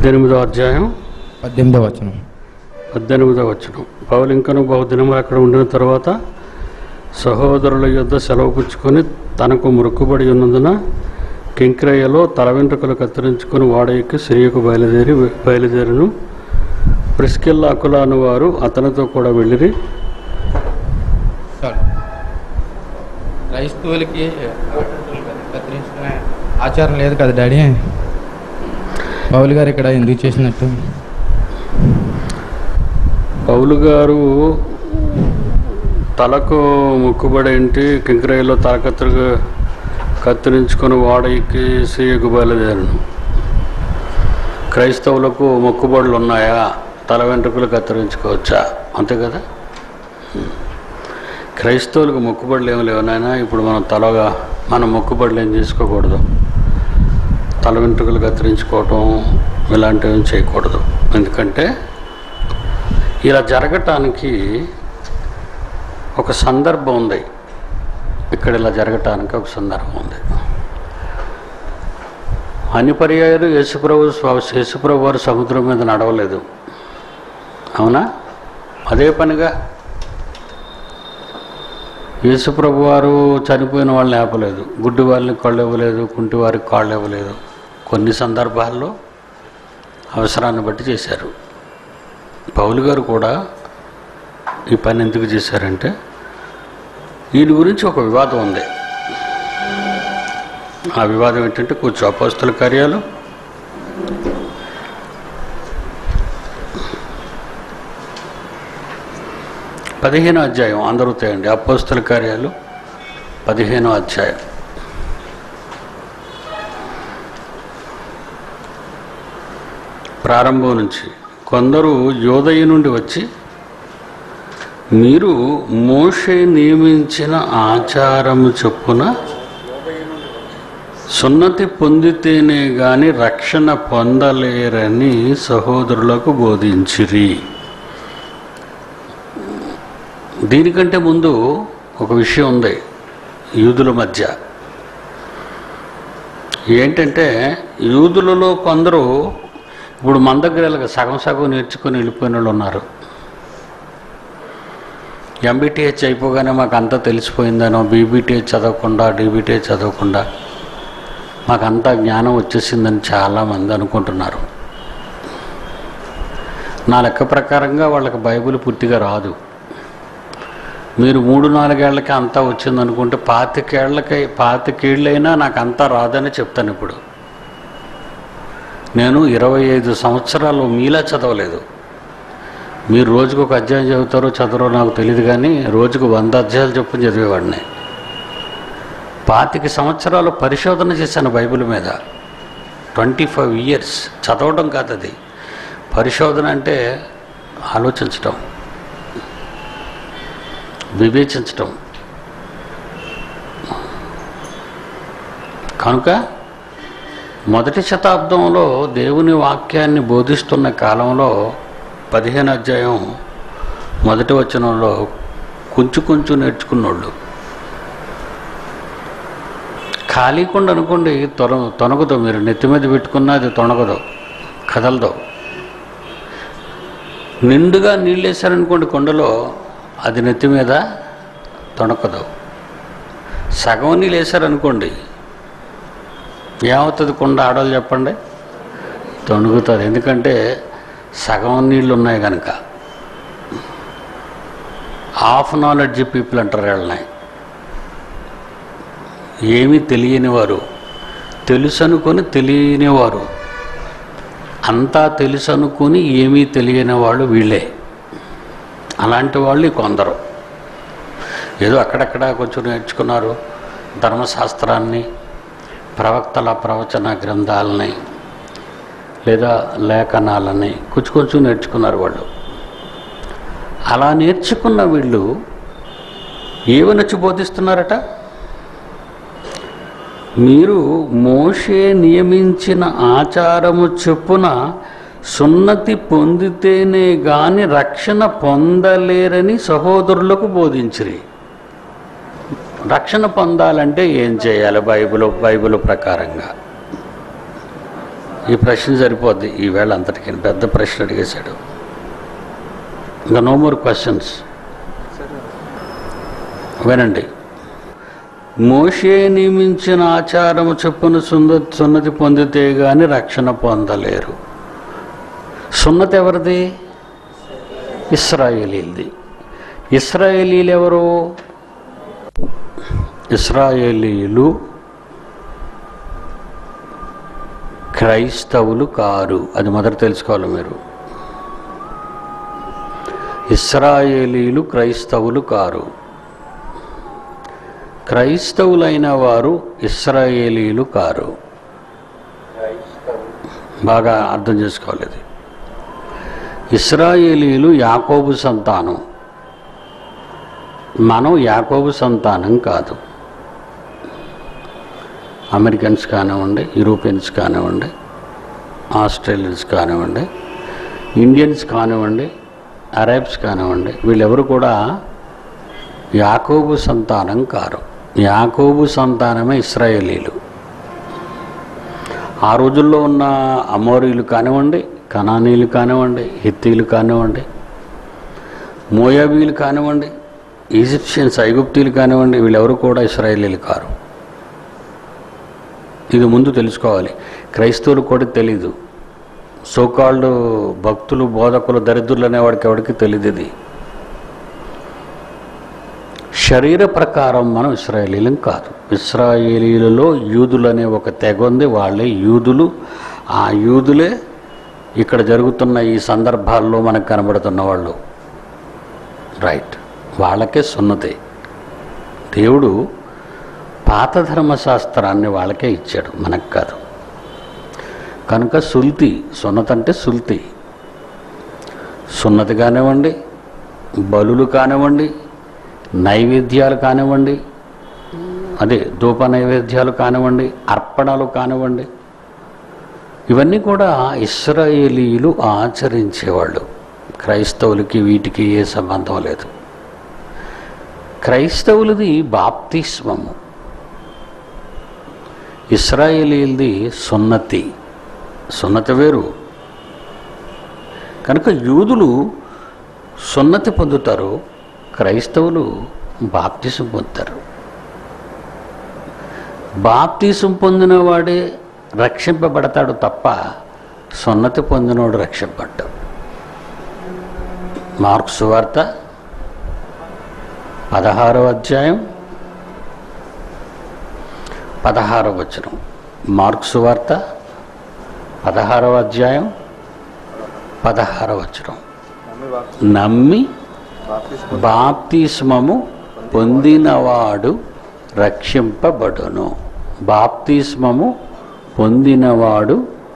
పద్దెనిమిదో అధ్యాయం పద్దెనిమిదో వచనం పద్దెనిమిదో వచనం పౌలు ఇంకను బహుదినములు అక్కడ ఉండిన తర్వాత సహోదరుల యొద్ద సెలవు పుచ్చుకొని తనకు మురుక్కుబడి ఉన్నందున కింక్రయ్యలో తల వెంట్రుకలు కత్తిరించుకొని వాడ ఎక్కి సిరియకు బయలుదేరి బయలుదేరిను ప్రిస్కిల్ అకుల అను వారు అతనితో కూడా వెళ్ళిరి చాలు క్రైస్తవులకి కత్తిరించుకునే ఆచారం లేదు కదా డాడీ పౌలు గారు ఇక్కడ ఎందుకు చేసినట్టు పౌలు గారు తలకు ముక్కుబడి ఇంటి కింక్రయ్యలో తల కత్తిరి కత్తిరించుకొని వాడ ఎక్కి సిరియకు బయలుదేరను క్రైస్తవులకు మొక్కుబడులు ఉన్నాయా తల వెంట్రుకలు కత్తిరించుకోవచ్చా అంతే కదా హ్మ్. క్రైస్తవులకు మొక్కుబడులు ఏమి లేవు నాయనా ఇప్పుడు మనం తలగా మనం మొక్కుబడులు ఏం చేసుకోకూడదు తల వెంట్రుకలు కత్తిరించుకోవటం ఇలాంటివి ఏం చేయకూడదు ఎందుకంటే ఇలా జరగటానికి ఒక సందర్భం ఉంది ఇక్కడ ఇలా జరగటానికి ఒక సందర్భం ఉంది అన్ని పర్యాయాలు యేసుప్రభు స్వ- యేసుప్రభు వారు సముద్రం మీద నడవలేదు అవునా అదే పనిగా యేసుప్రభు వారు చనిపోయిన వాళ్ళని ఆపలేదు గుడ్డి వాళ్ళని కాళ్ళు ఇవ్వలేదు కుంటి వారికి కాళ్ళు ఇవ్వలేదు కొన్ని సందర్భాల్లో అవసరాన్ని బట్టి చేశారు పౌలు గారు కూడా ఈ పని ఎందుకు చేశారంటే దీని గురించి ఒక వివాదం ఉంది ఆ వివాదం ఏంటంటే కూర్చో అపోస్తుల కార్యాలు పదిహేనో అధ్యాయం అందరూ తేయండి అపోస్తుల కార్యాలు పదిహేనో అధ్యాయం ప్రారంభం నుంచి కొందరు యోదయ నుండి వచ్చి మీరు మోషే నియమించిన ఆచారము చొప్పున సున్నతి పొందితేనే గాని రక్షణ పొందలేరని సహోదరులకు బోధించిరి దీనికంటే ముందు ఒక విషయం ఉంది యూదుల మధ్య ఏంటంటే యూదులలో కొందరు ఇప్పుడు మన దగ్గర ఇలాగ సగం సగం నేర్చుకొని వెళ్ళిపోయిన వాళ్ళు ఉన్నారు ఎంబీటీహెచ్ అయిపోగానే మాకు అంతా తెలిసిపోయిందనో బీబీటీహెచ్ చదవకుండా డీబీటీహెచ్ చదవకుండా మాకు అంతా జ్ఞానం వచ్చేసిందని చాలామంది అనుకుంటున్నారు నా లెక్క ప్రకారంగా వాళ్ళకి బైబిల్ పూర్తిగా రాదు మీరు మూడు నాలుగేళ్లకి అంతా వచ్చిందనుకుంటే పాతికేళ్లకి పాతికేళ్ళైనా నాకు అంతా రాదని చెప్తాను ఇప్పుడు నేను ఇరవై ఐదు సంవత్సరాలు మీలా చదవలేదు మీరు రోజుకు ఒక అధ్యాయం చదువుతారో చదవరో నాకు తెలియదు కానీ రోజుకు వంద అధ్యాయాలు చొప్పున చదివేవాడిని పాతిక సంవత్సరాలు పరిశోధన చేశాను బైబిల్ మీద ట్వంటీ ఫైవ్ ఇయర్స్ చదవడం కాదు అది పరిశోధన అంటే ఆలోచించటం వివేచించటం కనుక మొదటి శతాబ్దంలో దేవుని వాక్యాన్ని బోధిస్తున్న కాలంలో పదిహేను అధ్యాయం మొదటి వచనంలో కొంచెం కొంచెం నేర్చుకున్నోళ్ళు ఖాళీ కొండ అనుకోండి తొన తొనగదు మీరు నెత్తి మీద పెట్టుకున్నా అది తొనగదు కదలదు నిండుగా నీళ్ళు వేశారనుకోండి కొండలో అది నెత్తి మీద తొణకదు సగం నీళ్ళు వేశారనుకోండి ఏమవుతుంది కొండ ఆడవాళ్ళు చెప్పండి తొణుగుతుంది ఎందుకంటే సగం నీళ్ళు ఉన్నాయి కనుక హాఫ్ నాలెడ్జ్ పీపుల్ అంటారు వాళ్ళని ఏమీ తెలియని వారు తెలుసు అనుకొని తెలియనివారు అంతా తెలుసు అనుకొని ఏమీ తెలియని వాళ్ళు వీళ్ళే అలాంటి వాళ్ళు కొందరు ఏదో అక్కడక్కడ కొంచెం నేర్చుకున్నారు ధర్మశాస్త్రాన్ని ప్రవక్తల ప్రవచన గ్రంథాలని లేదా లేఖనాలని కొంచెం కొంచెం నేర్చుకున్నారు వాళ్ళు అలా నేర్చుకున్న వీళ్ళు ఏమనొచ్చి బోధిస్తున్నారట మీరు మోషే నియమించిన ఆచారము చొప్పున సున్నతి పొందితేనే గాని రక్షణ పొందలేరని సహోదరులకు బోధించిరి రక్షణ పొందాలంటే ఏం చేయాలి బైబిల్ బైబిల్ ప్రకారంగా ఈ ప్రశ్న సరిపోద్ది ఈ వేళ అంతటికి పెద్ద ప్రశ్న అడిగేశాడు ఇంకా నో మోర్ క్వశ్చన్స్ వినండి మోషే నియమించిన ఆచారము చొప్పున సుంద సున్నతి పొందితే గాని రక్షణ పొందలేరు సున్నతి ఎవరిది ఇస్రాయేలీలది ఇస్రాయేలీలు ఎవరు ఇస్రాయేలీలు క్రైస్తవులు కారు అది మొదట తెలుసుకోవాలి మీరు ఇస్రాయేలీలు క్రైస్తవులు కారు క్రైస్తవులైన వారు ఇస్రాయేలీలు కారు బాగా అర్థం చేసుకోవాలి ఇది ఇస్రాయేలీలు యాకోబు సంతానం మనం యాకోబు సంతానం కాదు అమెరికన్స్ కానివ్వండి యూరోపియన్స్ కానివ్వండి ఆస్ట్రేలియన్స్ కానివ్వండి ఇండియన్స్ కానివ్వండి అరబ్స్ కానివ్వండి వీళ్ళెవరు కూడా యాకోబు సంతానం కారు యాకోబు సంతానమే ఇస్రాయేలీలు ఆ రోజుల్లో ఉన్న అమోరీలు కానివ్వండి కనానీలు కానివ్వండి హిత్తీలు కానివ్వండి మోయాబీలు కానివ్వండి ఈజిప్షియన్స్ ఐగుప్తీలు కానివ్వండి వీళ్ళెవరు కూడా ఇస్రాయేలీలు కారు ఇది ముందు తెలుసుకోవాలి క్రైస్తవులు కూడా తెలీదు సోకాళ్ళు భక్తులు బోధకులు దరిద్రులు అనేవాడికి ఎవరికి తెలియదు ఇది శరీర ప్రకారం మనం ఇస్రాయేలీలం కాదు ఇస్రాయేలీలలో యూదులు అనే ఒక తెగ ఉంది వాళ్ళే యూదులు ఆ యూదులే ఇక్కడ జరుగుతున్న ఈ సందర్భాల్లో మనకు కనబడుతున్న వాళ్ళు రైట్ వాళ్ళకే సున్నతి దేవుడు పాత ధర్మశాస్త్రాన్ని వాళ్ళకే ఇచ్చాడు మనకు కాదు కనుక సుల్తి సున్నత అంటే సుల్తి సున్నతి కానివ్వండి బలులు కానివ్వండి నైవేద్యాలు కానివ్వండి అదే ధూప నైవేద్యాలు కానివ్వండి అర్పణలు కానివ్వండి ఇవన్నీ కూడా ఇస్రాయేలీలు ఆచరించేవాళ్ళు క్రైస్తవులకి వీటికి ఏ సంబంధం లేదు క్రైస్తవులది బాప్తిస్మము ఇస్రాయేలీలది సున్నతి సున్నతి వేరు కనుక యూదులు సున్నతి పొందుతారు క్రైస్తవులు బాప్తిసం పొందుతారు బాప్తిసం పొందినవాడే రక్షింపబడతాడు తప్ప సున్నతి పొందినవాడు రక్షింపడ్డాడు మార్క్స్ వార్త పదహారవ అధ్యాయం పదహారవ వచనం మార్క్స్ వార్త పదహారవ అధ్యాయం పదహారవ వచనం నమ్మి బాప్తిస్మము పొందినవాడు రక్షింపబడును బాప్తిస్మము పొందినవాడు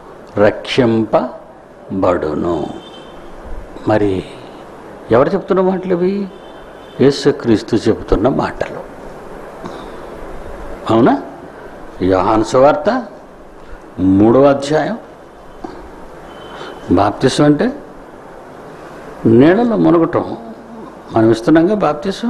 రక్షింపబడును మరి ఎవరు చెప్తున్న మాటలు ఇవి యేసుక్రీస్తు చెబుతున్న మాటలు అవునా యోహాను సువార్త మూడవ అధ్యాయం బాప్తిసం అంటే నీళ్ళలో మునగటం మనం ఇస్తున్నాంగా బాప్తిసం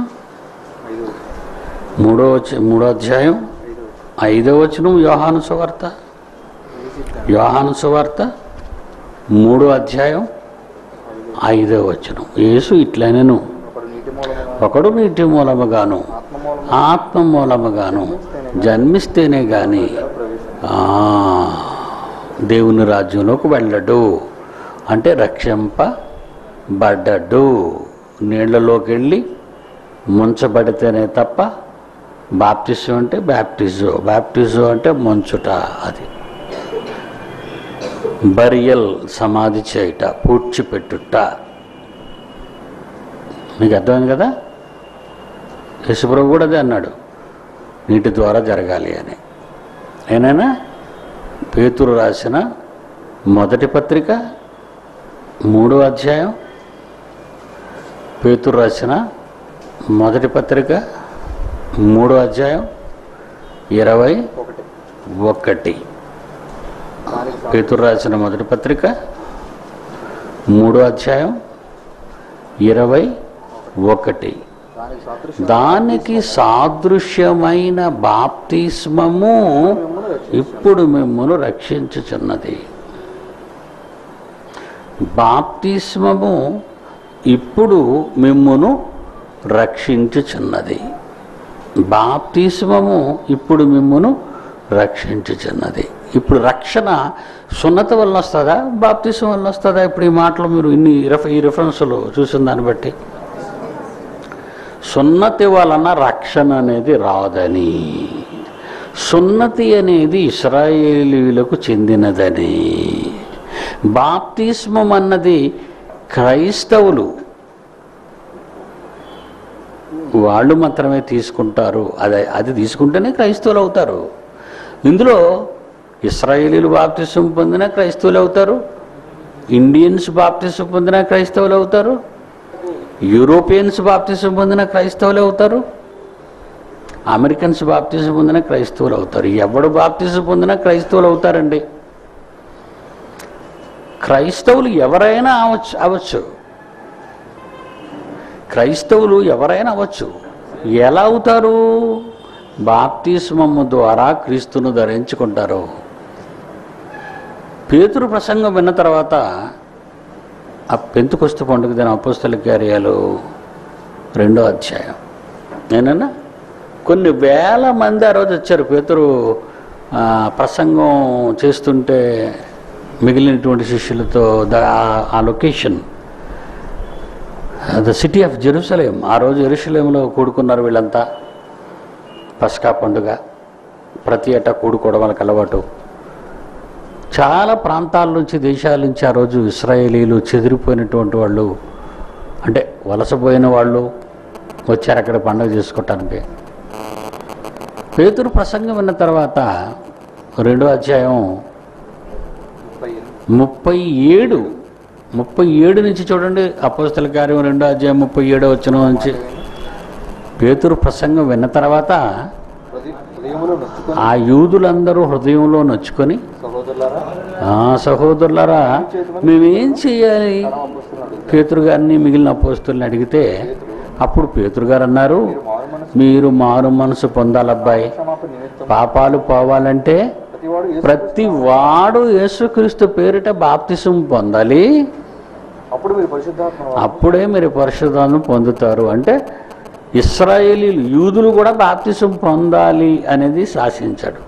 మూడో వచ్చి మూడో అధ్యాయం ఐదో వచనం యోహాను సువార్త యోహాను సువార్త మూడో అధ్యాయం ఐదో వచనం యేసు ఇట్లనెను ఒకడు నీటి మూలముగాను ఆత్మ మూలముగాను జన్మిస్తేనే గాని ఆ, దేవుని రాజ్యంలోకి వెళ్ళడు అంటే రక్షింపబడ్డడు నీళ్లలోకి వెళ్ళి ముంచబడితేనే తప్ప బాప్టిజం అంటే బ్యాప్టిజో బ్యాప్టిజో అంటే ముంచుట అది బరియల్ సమాధి చేయుట పూడ్చిపెట్టుట మీకు అర్థమైంది కదా యశుప్రభు కూడా అదే అన్నాడు నీటి ద్వారా జరగాలి అని ఏనైనా పేతురు రాసిన మొదటి పత్రిక మూడో అధ్యాయం పేతురు రాసిన మొదటి పత్రిక మూడో అధ్యాయం ఇరవై ఒకటి పేతురు రాసిన మొదటి పత్రిక మూడో అధ్యాయం ఇరవై ఒకటి దానికి సాదృశ్యమైన బాప్తిస్మము ఇప్పుడు మిమ్మల్ని రక్షించుచున్నది బాప్తిస్మము ఇప్పుడు మిమ్మును రక్షించుచున్నది బాప్తిస్మము ఇప్పుడు మిమ్మును రక్షించుచున్నది ఇప్పుడు రక్షణ సున్నత వల్ల వస్తుందా బాప్తిస్మం వల్ల వస్తుందా ఇప్పుడు ఈ మాటలు మీరు ఇన్ని రెఫ ఈ రిఫరెన్స్లు చూసిన దాన్ని బట్టి సున్నతి వలన రక్షణ అనేది రాదని సున్నతి అనేది ఇస్రాయేలీలకు చెందినదని బాప్తిస్మం అన్నది క్రైస్తవులు వాళ్ళు మాత్రమే తీసుకుంటారు అది అది తీసుకుంటేనే క్రైస్తవులు అవుతారు ఇందులో ఇస్రాయేలీలు బాప్తిసం పొందిన క్రైస్తవులు అవుతారు ఇండియన్స్ బాప్తిసం పొందిన క్రైస్తవులు అవుతారు యూరోపియన్స్ బాప్తిసం పొందిన క్రైస్తవులు అవుతారు అమెరికన్స్ బాప్తిసం పొందిన క్రైస్తవులు అవుతారు ఎవడు బాప్తిసం పొందిన క్రైస్తవులు అవుతారండి క్రైస్తవులు ఎవరైనా అవచ్చు అవచ్చు క్రైస్తవులు ఎవరైనా అవ్వచ్చు ఎలా అవుతారు బాప్తిస్మము ద్వారా క్రీస్తును ధరించుకుంటారు పేతురు ప్రసంగం విన్న తర్వాత ఆ పెంతుకొస్తు పండుగ దిన అపోస్తల కార్యాలు రెండో అధ్యాయం నేనన్నా కొన్ని వేల మంది ఆ రోజు వచ్చారు పేతురు ఆ, ప్రసంగం చేస్తుంటే మిగిలినటువంటి శిష్యులతో ద ఆ location the city of Jerusalem ఆ రోజు ఎరుసలేంలో కూడుకున్నారు వీళ్ళంతా పస్కా పండుగ ప్రతి ఏటా కూడుకోవడం వాళ్ళకి అలవాటు చాలా ప్రాంతాల నుంచి దేశాల నుంచి ఆ రోజు ఇస్రాయేలీలు చెదిరిపోయినటువంటి వాళ్ళు అంటే వలసపోయిన వాళ్ళు వచ్చారు అక్కడ పండుగ చేసుకోవటానికి పేతురు ప్రసంగం విన్న తర్వాత రెండో అధ్యాయం ముప్పై ఏడు ముప్పై ఏడు నుంచి చూడండి అపోస్తల కార్యం రెండో అధ్యాయం ముప్పై ఏడో వచ్చిన నుంచి పేతురు ప్రసంగం విన్న తర్వాత హృదయములో నొచ్చుకొని ఆ యూదులందరూ హృదయంలో నొచ్చుకొని సహోదరులారా ఆ సహోదరులారా మేమేం చేయాలి అపోస్తున్నాడు పేతురు గారిని మిగిలిన అపోస్తుల్ని అడిగితే అప్పుడు పేతురు గారు అన్నారు మారు మనసు మీరు మారు మనసు పొందాలబ్బాయి క్షమాపణ నిమిత్తం పాపాలు పోవాలంటే ప్రతివాడు యేసు ప్రతి వాడు యేసుక్రీస్తు పేరిట బాప్తిసం పొందాలి అప్పుడు మీరు పరిశుద్ధాత్మ అప్పుడే మీరు పరిశుద్ధాన్ని పొందుతారు అంటే ఇస్రాయేలీలు యూదులు కూడా బాప్తిసం పొందాలి అనేది శాసించాడు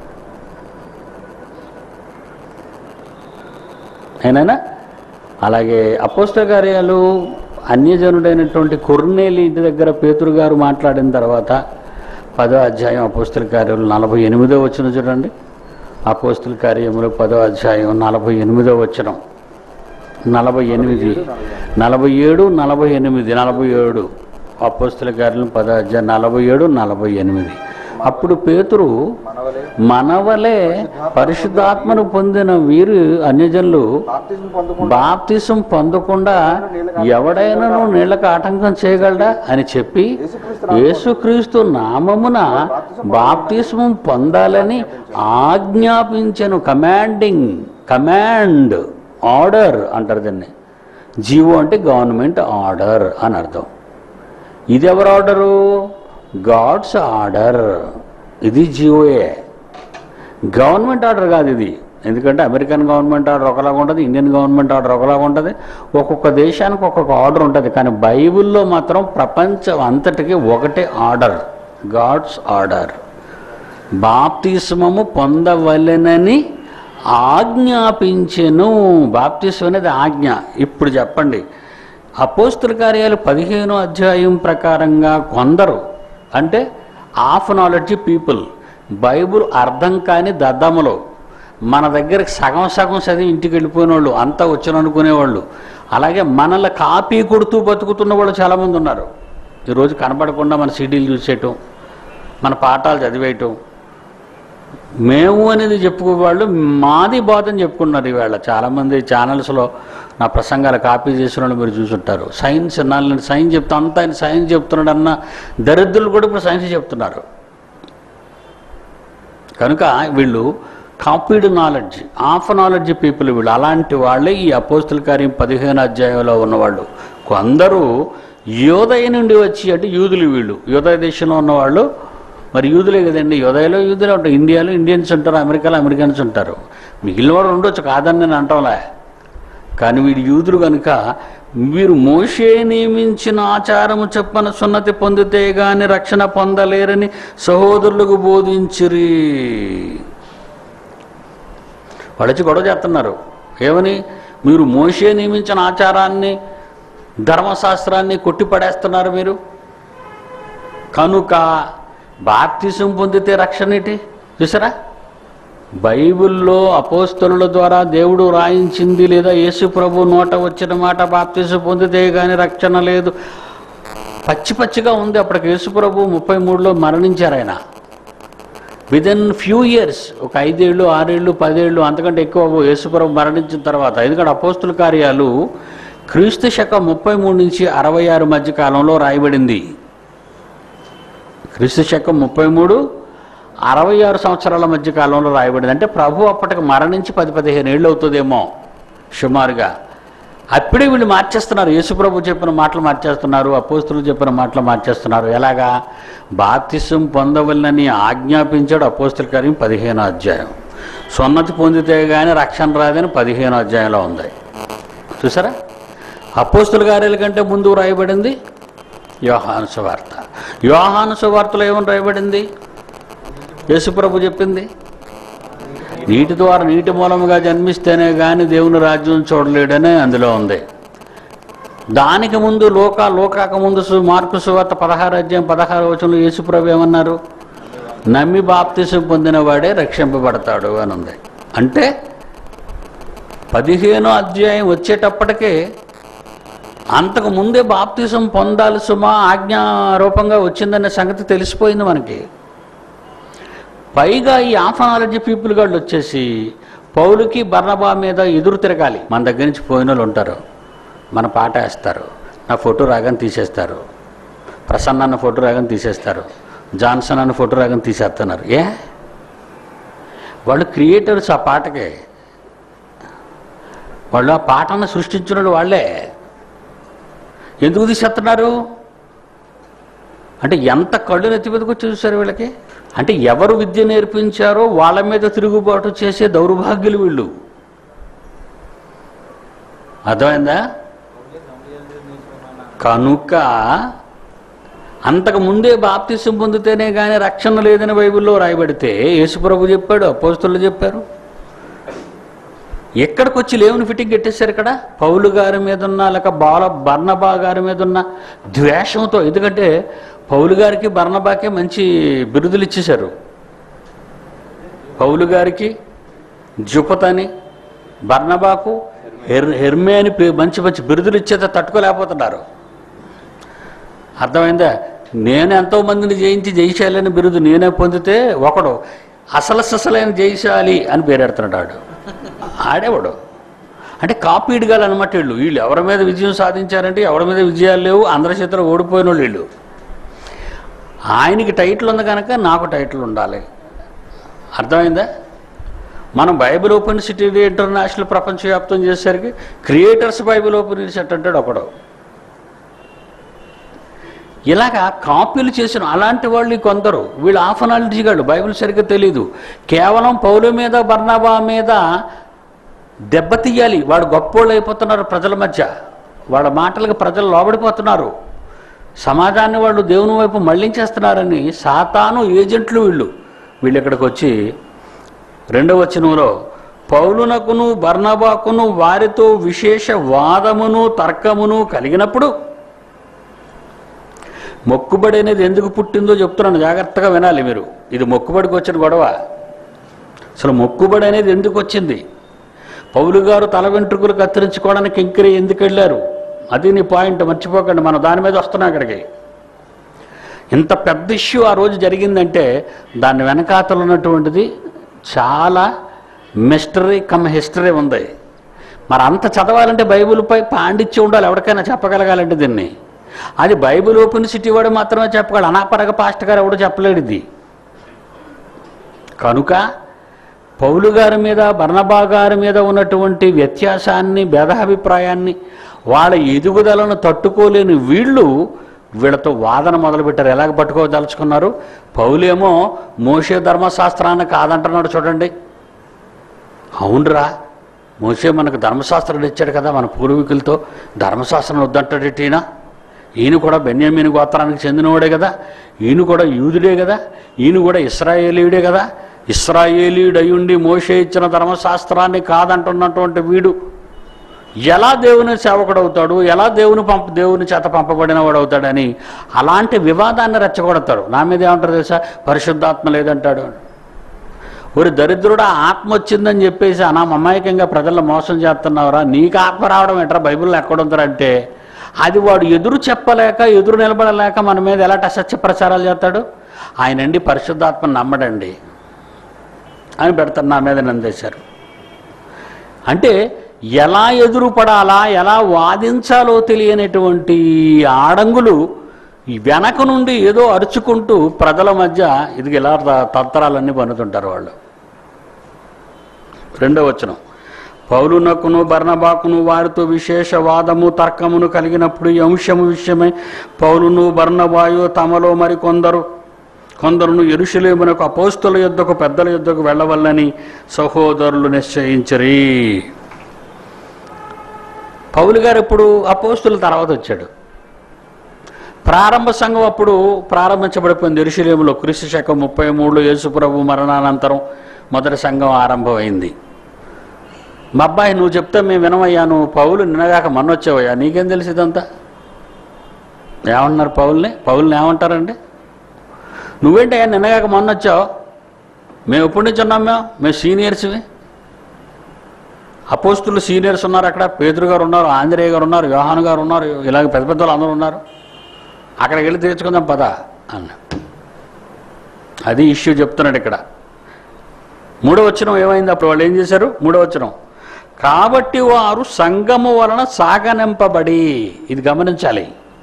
ఏనాయనా అలాగే అపోస్త కార్యాలు అన్యజనుడైనటువంటి కొర్నేలి ఇంటి దగ్గర పేతురు గారు మాట్లాడిన తర్వాత పదో అధ్యాయం అపోస్తుల కార్యాలు నలభై ఎనిమిదో వచ్చిన చూడండి అపోస్తుల కార్యములు పదో అధ్యాయం నలభై ఎనిమిదో వచ్చిన నలభై ఎనిమిది నలభై ఏడు నలభై ఎనిమిది నలభై ఏడు అపోస్తుల కార్యం పదో అధ్యాయం నలభై ఏడు నలభై ఎనిమిది అప్పుడు పేతురు మనవలే మనవలే పరిశుద్ధాత్మను పొందిన వీరు అన్యజనులు బాప్తిజం పొందకుండా బాప్తిసం పొందకుండా ఎవడైనాను నీళ్ళకు ఆటంకం చేయగలడా అని చెప్పి యేసుక్రీస్తు నామమున బాప్తిస్మం పొందాలని ఆజ్ఞాపించను కమాండింగ్ కమాండ్ ఆర్డర్ అంటారు దీన్ని జీవో అంటే గవర్నమెంట్ ఆర్డర్ అని అర్థం ఇది ఎవరు ఆర్డరు గాడ్స్ ఆర్డర్ ఇది జీవోయే గవర్నమెంట్ ఆర్డర్ కాదు ఇది ఎందుకంటే అమెరికన్ గవర్నమెంట్ ఆర్డర్ ఒకలాగా ఉంటుంది ఇండియన్ గవర్నమెంట్ ఆర్డర్ ఒకలాగా ఉంటుంది ఒక్కొక్క దేశానికి ఒక్కొక్క ఆర్డర్ ఉంటుంది కానీ బైబిల్లో మాత్రం ప్రపంచం అంతటికి ఒకటే ఆర్డర్ గాడ్స్ ఆర్డర్ బాప్తిస్మము పొందవలెనని ఆజ్ఞాపించెను బాప్తిస్మం అనేది ఆజ్ఞ ఇప్పుడు చెప్పండి అపోస్తుల కార్యాలు పదిహేను అధ్యాయం ప్రకారంగా కొందరు అంటే హాఫ్ నాలెడ్జ్ పీపుల్ బైబుల్ అర్థం కాని దద్దములు మన దగ్గరికి సగం సగం చదివి ఇంటికి వెళ్ళిపోయిన వాళ్ళు అంతా వచ్చాను అనుకునేవాళ్ళు అలాగే మనల్ని కాపీ కొడుతూ బతుకుతున్న వాళ్ళు చాలామంది ఉన్నారు ఈరోజు కనపడకుండా మన సీడీలు చూసేయటం మన పాఠాలు చదివేయటం మేము అనేది చెప్పుకోవాళ్ళు మాది బాధని చెప్పుకున్నారు ఈవేళ చాలామంది ఛానల్స్లో నా ప్రసంగాలు కాపీ చేసిన వాళ్ళు మీరు చూసుంటారు సైన్స్ నాలుగు సైన్స్ చెప్తా అంతా ఆయన సైన్స్ చెప్తున్నాడు అన్న దరిద్రులు కూడా ఇప్పుడు సైన్స్ చెప్తున్నారు కనుక వీళ్ళు copied knowledge half knowledge people వీళ్ళు అలాంటి వాళ్ళే ఈ అపోస్తుల కార్యం పదిహేను అధ్యాయంలో ఉన్నవాళ్ళు కొందరు యోదయ నుండి వచ్చి అంటే యూదులు వీళ్ళు యోదయ దేశంలో ఉన్నవాళ్ళు మరి యూదులే కదండి యోదయలో యూదులే ఉంటారు ఇండియాలో ఇండియన్స్ ఉంటారు అమెరికాలో అమెరికన్స్ ఉంటారు మిగిలిన వాడు ఉండొచ్చు కాదని నేను అంటాంలే కానీ వీడు యూదులు కనుక మీరు మోషే నియమించిన ఆచారము చెప్పన సున్నతి పొందితే గాని రక్షణ పొందలేరని సహోదరులకు బోధించిరి వాళ్ళు వచ్చి గొడవ చేస్తున్నారు ఏమని మీరు మోషే నియమించిన ఆచారాన్ని ధర్మశాస్త్రాన్ని కొట్టిపడేస్తున్నారు మీరు కనుక బాప్తిసం పొందితే రక్షణ ఏంటి చూసారా బైబిల్లో అపోస్తలుల ద్వారా దేవుడు రాయించింది లేదా యేసు ప్రభు నోట వచ్చిన మాట బాప్తిసం పొందితే కానీ రక్షణ లేదు పచ్చి పచ్చిగా ఉంది అప్పటికి యేసు ప్రభు ముప్పై మూడులో మరణించారు ఆయన విదిన్ ఫ్యూ ఇయర్స్ ఒక ఐదేళ్ళు ఆరేళ్ళు పదేళ్ళు అంతకంటే ఎక్కువ యేసుప్రభు మరణించిన తర్వాత ఎందుకంటే అపోస్తుల కార్యాలు క్రీస్తు శకం ముప్పై మూడు నుంచి అరవై ఆరు మధ్య కాలంలో రాయబడింది క్రీస్తు శకం ముప్పై మూడు అరవై ఆరు సంవత్సరాల మధ్య కాలంలో రాయబడింది అంటే ప్రభు అప్పటికి మరణించి పది పదిహేను ఏళ్ళు అవుతుందేమో సుమారుగా అప్పుడే వీళ్ళు మార్చేస్తున్నారు యేసుప్రభు చెప్పిన మాటలు మార్చేస్తున్నారు అపోస్తులు చెప్పిన మాటలు మార్చేస్తున్నారు ఎలాగా బాప్తిసం పొందవలనని ఆజ్ఞాపించాడు అపోస్తుల కార్యం పదిహేను అధ్యాయం సున్నతి పొందితే కానీ రక్షణ రాదని పదిహేను అధ్యాయంలో ఉంది చూసారా అపోస్తుల కార్యాల కంటే ముందు రాయబడింది యోహాను సువార్త యోహాను సువార్తలో ఏమని రాయబడింది యేసుప్రభు చెప్పింది నీటి ద్వారా నీటి మూలముగా జన్మిస్తేనే కానీ దేవుని రాజ్యం చూడలేడని అందులో ఉంది దానికి ముందు లోక లోకాక ముందు సు- మార్కు సువార్త పదహారు అధ్యాయం పదహారు వచనంలో యేసుప్రభు ఏమన్నారు నమ్మి బాప్తిసం పొందిన వాడే రక్షింపబడతాడు అని ఉంది అంటే పదిహేనో అధ్యాయం వచ్చేటప్పటికే అంతకు ముందే బాప్తిసం పొందాలి సుమా ఆజ్ఞారూపంగా వచ్చిందనే సంగతి తెలిసిపోయింది మనకి పైగా ఈ ఆఫనాలజీ పీపుల్ గాళ్ళు వచ్చేసి పౌలుకి బర్ణబా మీద ఎదురు తిరగాలి మన దగ్గర నుంచి పోయిన వాళ్ళు ఉంటారు మన పాట వేస్తారు నా ఫోటో రాగానే తీసేస్తారు ప్రసన్న అన్న ఫోటో రాగానే తీసేస్తారు జాన్సన్ అన్న ఫోటో రాగానే తీసేస్తున్నారు ఏ వాళ్ళు క్రియేటర్స్ ఆ పాటకి వాళ్ళు ఆ పాటను సృష్టించిన వాళ్ళు వాళ్ళే ఎందుకు తీసేస్తున్నారు అంటే ఎంత కళ్ళు నెత్తి మీదకి వచ్చి చూశారు వీళ్ళకి అంటే ఎవరు విద్య నేర్పించారో వాళ్ళ మీద తిరుగుబాటు చేసే దౌర్భాగ్యులు వీళ్ళు అర్థమైందా కనుక అంతకు ముందే బాప్తిసం పొందితేనే కానీ రక్షణ లేదని బైబిల్లో రాయబడితే యేసుప్రభు చెప్పాడు అపోస్తులు చెప్పారు ఎక్కడికి వచ్చి లేవుని ఫిట్టింగ్ పెట్టేశారు ఇక్కడ పౌలు గారి మీద ఉన్న లేక బాల బర్ణబా గారి మీద ఉన్న ద్వేషంతో ఎందుకంటే పౌలు గారికి బర్ణబాకే మంచి బిరుదులు ఇచ్చేశారు పౌలు గారికి జుపతని బర్ణబాకు హెర్ హెర్మే అని పే- మంచి మంచి బిరుదులు ఇచ్చేత తట్టుకోలేకపోతున్నారు అర్థమైందా నేను ఎంతో మందిని జయించి జయిశాలని బిరుదు నేనే పొందితే ఒకడు అసలు ససలైన జయిశాలి అని పేరెడుతున్నాడు ఆడు ఆడేవాడు అంటే కాపీడ్ అనమాట వీళ్ళు వీళ్ళు ఎవరి మీద విజయం సాధించారంటే ఎవరి మీద విజయాలు లేవు అందరి చేతిలో ఓడిపోయిన వాళ్ళు వీళ్ళు ఆయనకి టైటిల్ ఉంది కనుక నాకు టైటిల్ ఉండాలి అర్థమైందా మనం బైబిల్ ఓపెన్ సిటీ ఇంటర్నేషనల్ ప్రపంచవ్యాప్తం చేసేసరికి క్రియేటర్స్ బైబిల్ ఓపెన్ సెట్ అంటాడు ఒకడు ఇలాగా కాపీలు చేసిన అలాంటి వాళ్ళు కొందరు వీళ్ళు ఆఫనాలిటీ గాళ్ళు బైబిల్ సరిగ్గా తెలీదు కేవలం పౌలు మీద బర్ణబా మీద దెబ్బతీయాలి వాడు గొప్పోళ్ళు అయిపోతున్నారు ప్రజల మధ్య వాళ్ళ మాటలకు ప్రజలు లోబడిపోతున్నారు సమాజాన్ని వాళ్ళు దేవుని వైపు మళ్ళించేస్తున్నారని సాతాను ఏజెంట్లు వీళ్ళు వీళ్ళు ఇక్కడికి వచ్చి రెండవ వచనంలో పౌలునకును బర్నబాకును వారితో విశేష వాదమును తర్కమును కలిగినప్పుడు మొక్కుబడి అనేది ఎందుకు పుట్టిందో చెప్తున్నాను జాగ్రత్తగా వినాలి మీరు ఇది మొక్కుబడికి వచ్చిన గొడవ అసలు మొక్కుబడి అనేది ఎందుకు వచ్చింది పౌలు గారు తల వెంట్రుకలు కత్తిరించుకోవడానికి ఇంకరి ఎందుకు వెళ్ళారు అది నీ పాయింట్ మర్చిపోకండి మనం దాని మీద వస్తున్నాం అక్కడికి ఇంత పెద్ద ఇష్యూ ఆ రోజు జరిగిందంటే దాని వెనకాతలు ఉన్నటువంటిది చాలా మిస్టరీ కమ్ హిస్టరీ ఉంది మరి అంత చదవాలంటే బైబిల్పై పాండిత్యం ఉండాలి ఎవరికైనా చెప్పగలగాలంటే దీన్ని అది బైబిల్ ఓపెన్ సిటీ వాడు మాత్రమే చెప్పగలడు అనాపరగ పాస్ట్ గారు ఎవడు చెప్పలేడు ఇది కనుక పౌలు గారి మీద బర్ణబా గారి మీద ఉన్నటువంటి వ్యత్యాసాన్ని భేదాభిప్రాయాన్ని వాళ్ళ ఎదుగుదలను తట్టుకోలేని వీళ్ళు వీళ్ళతో వాదన మొదలుపెట్టారు ఎలాగ పట్టుకోదలుచుకున్నారు పౌలేమో మోషే ధర్మశాస్త్రాన్ని కాదంటున్నాడు చూడండి అవునరా మోసే మనకు ధర్మశాస్త్రం ఇచ్చాడు కదా మన పూర్వీకులతో ధర్మశాస్త్రం వద్దంటాడేటి ఈయన ఈయన కూడా బెన్యామీని గోత్రానికి చెందినవాడే కదా ఈయన కూడా యూదుడే కదా ఈయన కూడా ఇస్రాయేలీయుడే కదా ఇస్రాయేలీయుడు అయ్యుండి మోసే ఇచ్చిన ధర్మశాస్త్రాన్ని కాదంటున్నటువంటి వీడు ఎలా దేవుని సేవకుడు అవుతాడు ఎలా దేవుని పంప దేవుని చేత పంపబడిన వాడు అవుతాడని అలాంటి వివాదాన్ని రెచ్చగొడతాడు నా మీద ఏమంటారు తెలుసా పరిశుద్ధాత్మ లేదంటాడు ఒక దరిద్రుడు ఆత్మ వచ్చిందని చెప్పేసి అనా అమాయకంగా ప్రజలను మోసం చేస్తున్నావురా నీకు ఆత్మ రావడం ఏంట్రా బైబిల్లో ఎక్కడుంటారంటే అది వాడు ఎదురు చెప్పలేక ఎదురు నిలబడలేక మన మీద ఎలా అసత్య ప్రచారాలు చేస్తాడు ఆయనండి పరిశుద్ధాత్మ నమ్మడండి అని పెడతారు నా మీద నందేశారు అంటే ఎలా ఎదురుపడాలా ఎలా వాదించాలో తెలియనటువంటి ఆడంగులు ఈ వెనక నుండి ఏదో అరుచుకుంటూ ప్రజల మధ్య ఇది ఇలా త- తంత్రాలన్నీ పన్నుతుంటారు వాళ్ళు రెండో వచనం పౌలునకును బర్ణబాకును వారితో విశేష వాదము తర్కమును కలిగినప్పుడు ఈ అంశము విషయమై పౌలును బర్ణబాయు తమలో మరి కొందరు కొందరును ఎరుషులేమునకు అపోస్తుల యుద్ధకు పెద్దల యుద్ధకు వెళ్ళవల్లని సహోదరులు నిశ్చయించరి పౌలు గారు ఇప్పుడు అపోస్తుల తర్వాత వచ్చాడు ప్రారంభ సంఘం అప్పుడు ప్రారంభించబడిపోయింది ఎరుషులేములో క్రీస్తు శకం ముప్పై మూడులో యేసుప్రభు మరణానంతరం మొదటి సంఘం ఆరంభమైంది మా అబ్బాయి నువ్వు చెప్తే మేము వినమయ్యా నువ్వు పౌలు నిన్నగాక మొన్న వచ్చావయ్యా నీకేం తెలిసి ఇదంతా ఏమన్నారు పౌల్ని పౌల్ని ఏమంటారండి నువ్వేంటయ్యా నిన్నగాక మొన్న వచ్చావు మేము ఎప్పటి నుంచి ఉన్నాం మేము మేము సీనియర్స్వి అపోస్తులు సీనియర్స్ ఉన్నారు అక్కడ పేదరు గారు ఉన్నారు ఆంజనేయ గారు ఉన్నారు యోహాన్ గారు ఉన్నారు ఇలాగ పెద్ద పెద్ద వాళ్ళు అందరూ ఉన్నారు అక్కడికి వెళ్ళి తీర్చుకుందాం పద అన్న అది ఇష్యూ చెప్తున్నాడు ఇక్కడ మూడో వచనం ఏమైంది అప్పుడు వాళ్ళు ఏం చేశారు మూడో వచనం కాబట్టి వారు సంఘము వలన సాగనింపబడి ఇది గమనించాలి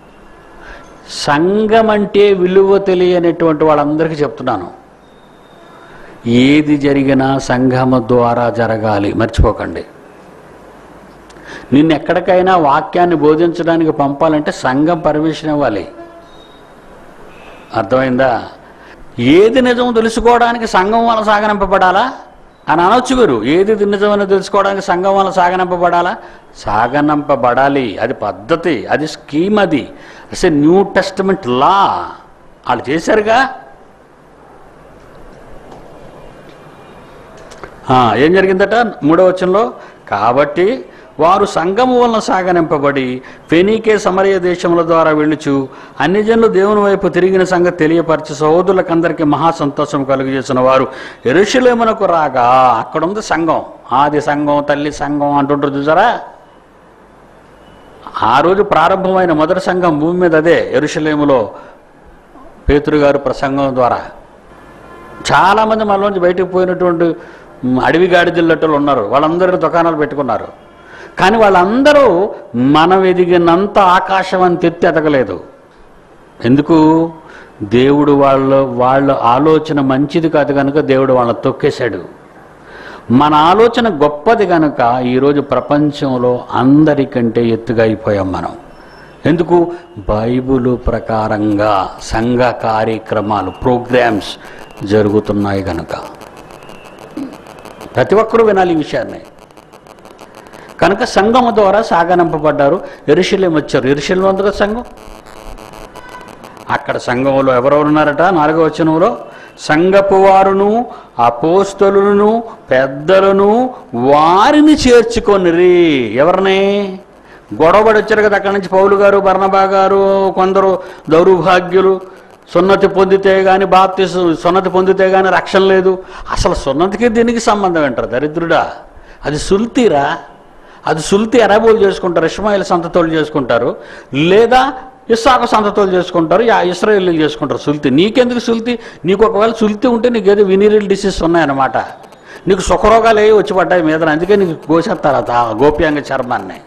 సంఘం అంటే విలువ తెలియనటువంటి వాళ్ళందరికీ చెప్తున్నాను ఏది జరిగినా సంఘము ద్వారా జరగాలి మర్చిపోకండి నిన్ను ఎక్కడికైనా వాక్యాన్ని బోధించడానికి పంపాలంటే సంఘం పర్మిషన్ ఇవ్వాలి అర్థమైందా ఏది నిజం తెలుసుకోవడానికి సంఘం వల్ల సాగనింపబడాలా అని అనొచ్చు మీరు ఏది నిజమని తెలుసుకోవడానికి సంఘం వల్ల సాగనింపబడాలా సాగనంపబడాలి అది పద్ధతి అది స్కీమ్ అది అసలు న్యూ టెస్టమెంట్ లా వాళ్ళు చేశారుగా ఆ, ఏం జరిగిందట మూడో వచనంలో కాబట్టి వారు సంఘము వలన సాగనింపబడి ఫెనీకే సమరయ దేశముల ద్వారా వెళ్ళుచు అన్ని జనులు దేవుని వైపు తిరిగిన సంగతి తెలియపరిచి సహోదరులకందరికీ మహా సంతోషం కలుగజేసిన వారు ఎరుషులేమునకు రాగా అక్కడ ఉంది సంఘం ఆది సంఘం తల్లి సంఘం అంటుంటారు చూసారా ఆ రోజు ప్రారంభమైన మొదటి సంఘం భూమి మీద అదే ఎరుషలేములో పేతురు గారు ప్రసంగం ద్వారా చాలామంది మనలోంచి బయటకు పోయినటువంటి మ్, అడవి గాడిదిల్లటలు ఉన్నారు వాళ్ళందరూ దుకాణాలు పెట్టుకున్నారు కానీ వాళ్ళందరూ మనం ఎదిగినంత ఆకాశం అని తెత్తి ఎదగలేదు ఎందుకు దేవుడు వాళ్ళ వాళ్ళ ఆలోచన మంచిది కాదు కనుక దేవుడు వాళ్ళని తొక్కేశాడు మన ఆలోచన గొప్పది కనుక ఈరోజు ప్రపంచంలో అందరికంటే ఎత్తుగా అయిపోయాం మనం ఎందుకు బైబిలు ప్రకారంగా సంఘ కార్యక్రమాలు ప్రోగ్రామ్స్ జరుగుతున్నాయి కనుక ప్రతి ఒక్కరూ వినాలి ఈ విషయాన్ని కనుక సంఘము ద్వారా సాగనంపబడ్డారు ఎరుశల్యం వచ్చారు ఎరుశల్యం ఉంది కదా సంఘం అక్కడ సంఘంలో ఎవరెవరు ఉన్నారట నాలుగో వచనంలో సంఘపు వారును అపోస్తలులను పెద్దలను వారిని చేర్చుకొనిరి ఎవరిని గొడవపడి వచ్చారు కదా అక్కడి నుంచి పౌలు గారు బర్ణబా గారు కొందరు దౌర్భాగ్యులు సున్నతి పొందితే కానీ బాప్తి సున్నతి పొందితే కానీ రక్షణ లేదు అసలు సున్నతికి దీనికి సంబంధం ఏంటారు దరిద్రుడా అది సుల్తీరా అది సుల్తి అరబోలు చేసుకుంటారు ఇస్మాయిల్ సంతతోళ్ళు చేసుకుంటారు లేదా ఇస్సాకు సంతతోళ్ళు చేసుకుంటారు యా ఇస్రాయేల్ చేసుకుంటారు సుల్తి నీకెందుకు సుల్తి నీకు ఒకవేళ సుల్తి ఉంటే నీకు ఏదో వినీరియల్ డిసీజ్ ఉన్నాయన్నమాట నీకు సుఖరోగాలు ఏ వచ్చి పడ్డాయి మీద అందుకే నీకు కోసేస్తారు ఆ గోప్యాంగ చర్మాన్ని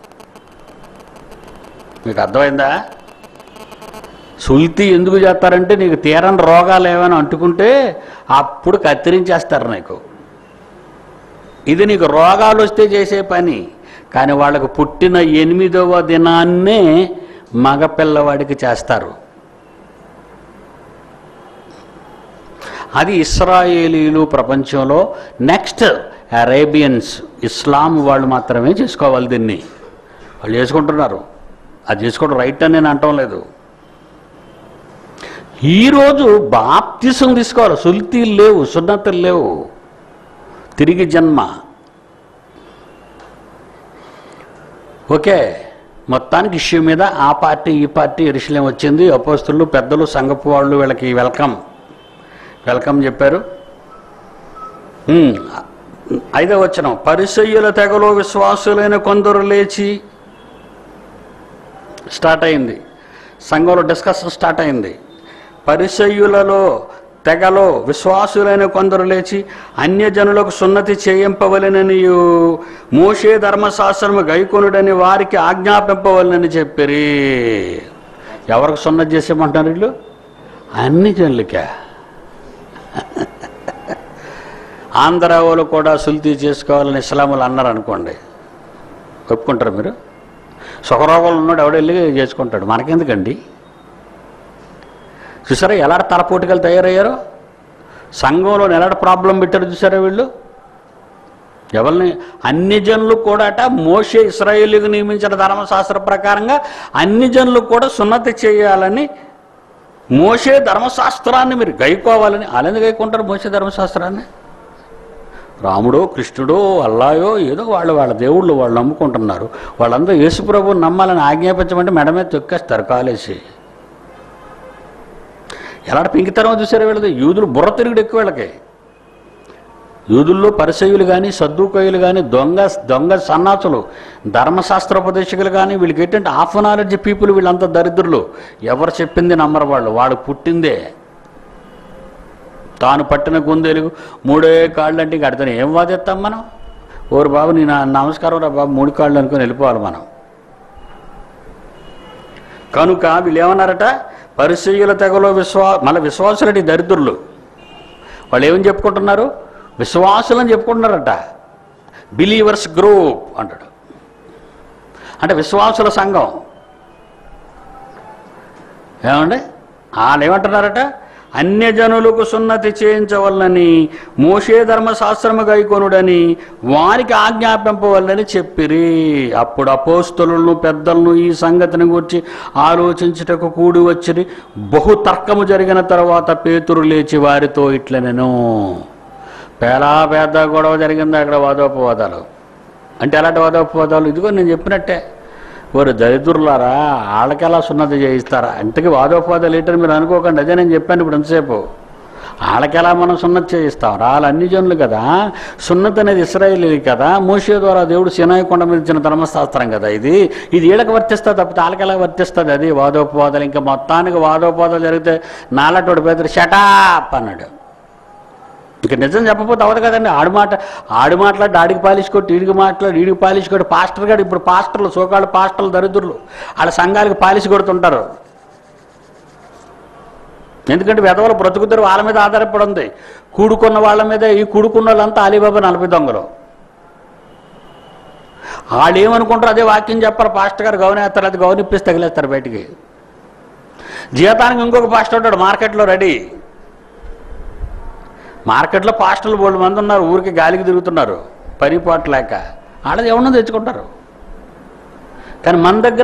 మీకు అర్థమైందా సుల్తి ఎందుకు చేస్తారంటే నీకు తీరని రోగాలు ఏమైనా అంటుకుంటే అప్పుడు కత్తిరించేస్తారు నీకు ఇది నీకు రోగాలు వస్తే చేసే పని కానీ వాళ్ళకు పుట్టిన ఎనిమిదవ దినాన్నే మగపిల్లవాడికి చేస్తారు అది ఇస్రాయేలీలు ప్రపంచంలో నెక్స్ట్ అరేబియన్స్ ఇస్లాం వాళ్ళు మాత్రమే చేసుకోవాలి దీన్ని వాళ్ళు చేసుకుంటున్నారు అది చేసుకోవడం రైట్ అని నేను అంటం లేదు ఈరోజు బాప్తిసం తీసుకోవాలి సుల్తీలు లేవు సున్నతులు లేవు తిరిగి జన్మ ఓకే మొత్తానికి ఇష్యూ మీద ఆ పార్టీ ఈ పార్టీ ఎరుసలేం వచ్చింది అపోస్తులు పెద్దలు సంగపు వాళ్ళు వీళ్ళకి వెల్కమ్ వెల్కమ్ చెప్పారు ఉమ్, ఐదో వచ్చిన పరిసయ్యుల తెగలో విశ్వాసులైన కొందరు లేచి స్టార్ట్ అయింది సంఘంలో డిస్కషన్ స్టార్ట్ అయింది పరిసయ్యులలో తెగలో విశ్వాసులైన కొందరు లేచి అన్యజనులకు సున్నతి చేయింపవలెనని మోషే ధర్మశాస్త్రము గైకొనుడని వారికి ఆజ్ఞాపింపవలనని చెప్పిరి ఎవరికి సున్నతి చేసేయమంటున్నారు వీళ్ళు అన్ని జనులకే ఆంధ్ర వాళ్ళు కూడా సుల్తీ చేసుకోవాలని ఇస్లాములు అన్నారు అనుకోండి ఒప్పుకుంటారు మీరు సుఖరోగాలు ఉన్నాడు ఎవడో వెళ్ళి చేసుకుంటాడు మనకెందుకండి చూసారా ఎలాంటి తలపోటుకలు తయారయ్యారో సంఘంలో ఎలాంటి ప్రాబ్లం పెట్టారు చూసారా వీళ్ళు ఎవరిని అన్ని జనులు కూడాట మోషే ఇస్రాయేలీకి నియమించిన ధర్మశాస్త్ర ప్రకారంగా అన్ని జనులు కూడా సున్నతి చేయాలని మోషే ధర్మశాస్త్రాన్ని మీరు గైకోవాలని అలాంటి గైకుంటారు మోసే ధర్మశాస్త్రాన్ని రాముడో కృష్ణుడో అల్లాయో ఏదో వాళ్ళు వాళ్ళ దేవుళ్ళు వాళ్ళు నమ్ముకుంటున్నారు వాళ్ళందరూ యేసుప్రభుని నమ్మాలని ఆజ్ఞాపించమంటే మెడ మీద తొక్కేస్తారు కాలేసి ఎలాంటి పింకితనం చూసారు వీళ్ళది యూదులు బుర్ర తిరుగుడు ఎక్కువ వీళ్ళకి యూదుల్లో పరిసయులు కానీ సద్దుకయులు కానీ దొంగ దొంగ సన్నాసులు ధర్మశాస్త్రోపదేశకులు కానీ వీళ్ళకి ఏంటంటే హాఫ్ నాలెడ్జ్ పీపుల్ వీళ్ళంతా దరిద్రులు ఎవరు చెప్పింది నమ్మరు వాళ్ళు వాడు పుట్టిందే తాను పట్టిన గుందెలుగు మూడే కాళ్ళు అంటే ఇంక అడితే ఏం వాదిస్తాం మనం ఓరు బాబు నేను నమస్కారం రా బాబు మూడు కాళ్ళు అనుకుని వెళ్ళిపోవాలి మనం కనుక వీళ్ళు ఏమన్నారట పరిశీల తెగలో విశ్వా మళ్ళీ విశ్వాసులటి దరిద్రులు వాళ్ళు ఏమని చెప్పుకుంటున్నారు విశ్వాసులని చెప్పుకుంటున్నారట బిలీవర్స్ గ్రూప్ అంటాడు అంటే విశ్వాసుల సంఘం ఏమండి వాళ్ళు ఏమంటున్నారట అన్యజనులకు సున్నతి చేయించవలనని మోషే ధర్మశాస్త్రము గైకొనుడని వారికి ఆజ్ఞాపింపవలనని చెప్పిరి అప్పుడు అపోస్తులను పెద్దలను ఈ సంగతిని గురించి ఆలోచించుటకు కూడి వచ్చిరి బహు తర్కము జరిగిన తర్వాత పేతురు లేచి వారితో ఇట్లనెను పేలా పేద గొడవ జరిగింది అక్కడ వాదోపవాదాలు అంటే ఎలాంటి వాదోపవాదాలు ఇదిగో నేను చెప్పినట్టే వారు దరిద్రులారా వాళ్ళకెలా సున్నతి చేయిస్తారా ఇంతకీ వాదోపవాదాలు ఏంటని మీరు అనుకోకండి అదే నేను చెప్పాను ఇప్పుడు ఎంతసేపు వాళ్ళకెలా మనం సున్నతి చేయిస్తాం వాళ్ళు అన్ని జనులు కదా సున్నతి అనేది ఇస్రాయేలీ కదా మోషే ద్వారా దేవుడు సినాయి కొండ మీద ఇచ్చిన ధర్మశాస్త్రం కదా ఇది ఇది వీళ్ళకి వర్తిస్తుంది తప్పితే వాళ్ళకెలా వర్తిస్తుంది అది వాదోపవాదాలు ఇంకా మొత్తానికి వాదోపవాదాలు జరిగితే నాలటోడు పేదరు షటాప్ అన్నాడు ఇక నిజం చెప్పకపోతే అవదు కదండి ఆడు మాట ఆడు మాట్లాడి ఆడికి పాలిష్ కొట్టి ఈడికి మాట్లాడి ఈడికి పాలిష్ కొట్టి పాస్టర్ గారు ఇప్పుడు పాస్టర్లు సోకాళ్ళు పాస్టర్లు దరిద్రులు వాళ్ళ సంఘాలకు పాలిష్ కొడుతుంటారు ఎందుకంటే వెధవల బ్రతుకుతారు వాళ్ళ మీద ఆధారపడి ఉంది కూడుకున్న వాళ్ళ మీద ఈ కూడుకున్న వాళ్ళంతా అలీబాబా నలభై దొంగలు వాళ్ళు ఏమనుకుంటారు అదే వాక్యం చెప్పారు పాస్టర్ గారు గౌన్ వేస్తారు అది గౌన్ ఇప్పిస్తే తగిలేస్తారు బయటికి జీతానికి ఇంకొక పాస్టర్ ఉంటాడు మార్కెట్లో రెడీ మార్కెట్లో పాస్టర్లు బోల్డ్ మంది ఉన్నారు ఊరికి గాలికి తిరుగుతున్నారు పని పాటు లేక వాళ్ళది ఎవరినో తెచ్చుకుంటారు కానీ మన దగ్గర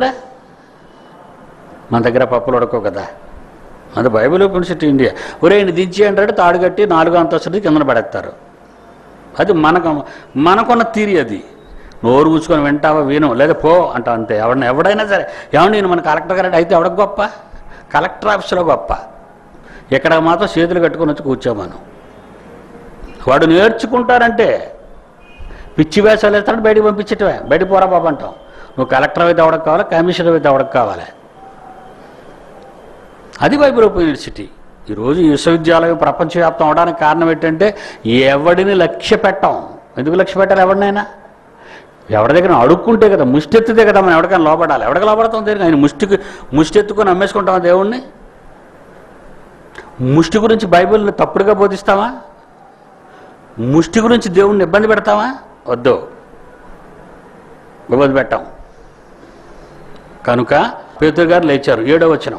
మన దగ్గర పప్పులు ఉడకవు కదా మన బైబిల్ యూనివర్సిటీ ఇండియా ఒరే ఈయన దించి అంటే తాడు కట్టి నాలుగో అంతస్తుది కిందన పడేస్తారు అది మనకు మనకున్న తీరి అది నోరు కూర్చుకొని వింటావా విను లేదా పో అంట అంతే ఎవడన్నా ఎవడైనా సరే ఏమన్నా నేను మన కలెక్టర్ గారు అయితే ఎవడకు గొప్ప కలెక్టర్ ఆఫీస్లో గొప్ప ఇక్కడ మాత్రం చేతులు కట్టుకొని వచ్చి కూర్చోమను వాడు నేర్చుకుంటారంటే పిచ్చి వేషాలు వేస్తాడు బయటికి పంపించటమే బయటికి పోరా బాబు అంటాం నువ్వు కలెక్టర్ అయితే ఎవడకు కావాలి కమిషనర్ అయితే ఎవడకు కావాలి అది బైబిల్ ఓపెన్ యూనివర్సిటీ ఈరోజు ఈ విశ్వవిద్యాలయం ప్రపంచవ్యాప్తం అవడానికి కారణం ఏంటంటే ఎవడిని లక్ష్య పెట్టాం ఎందుకు లక్ష్య పెట్టాలి ఎవరినైనా ఎవరి దగ్గర అడుక్కుంటే కదా ముష్టెత్తితే కదా మనం ఎవరికైనా లోపడాలి ఎవరికి లోపడతాం దేనికి ఆయన ముష్టికి ముష్టెత్తుకొని అమ్మేసుకుంటామా దేవుణ్ణి ముష్టి గురించి బైబిల్ని తప్పుడుగా బోధిస్తామా ముష్టి గురించి దేవుణ్ణి ఇబ్బంది పెడతామా వద్దు ఇబ్బంది పెట్టాం కనుక పేతురు గారు లేచారు ఏడో వచనం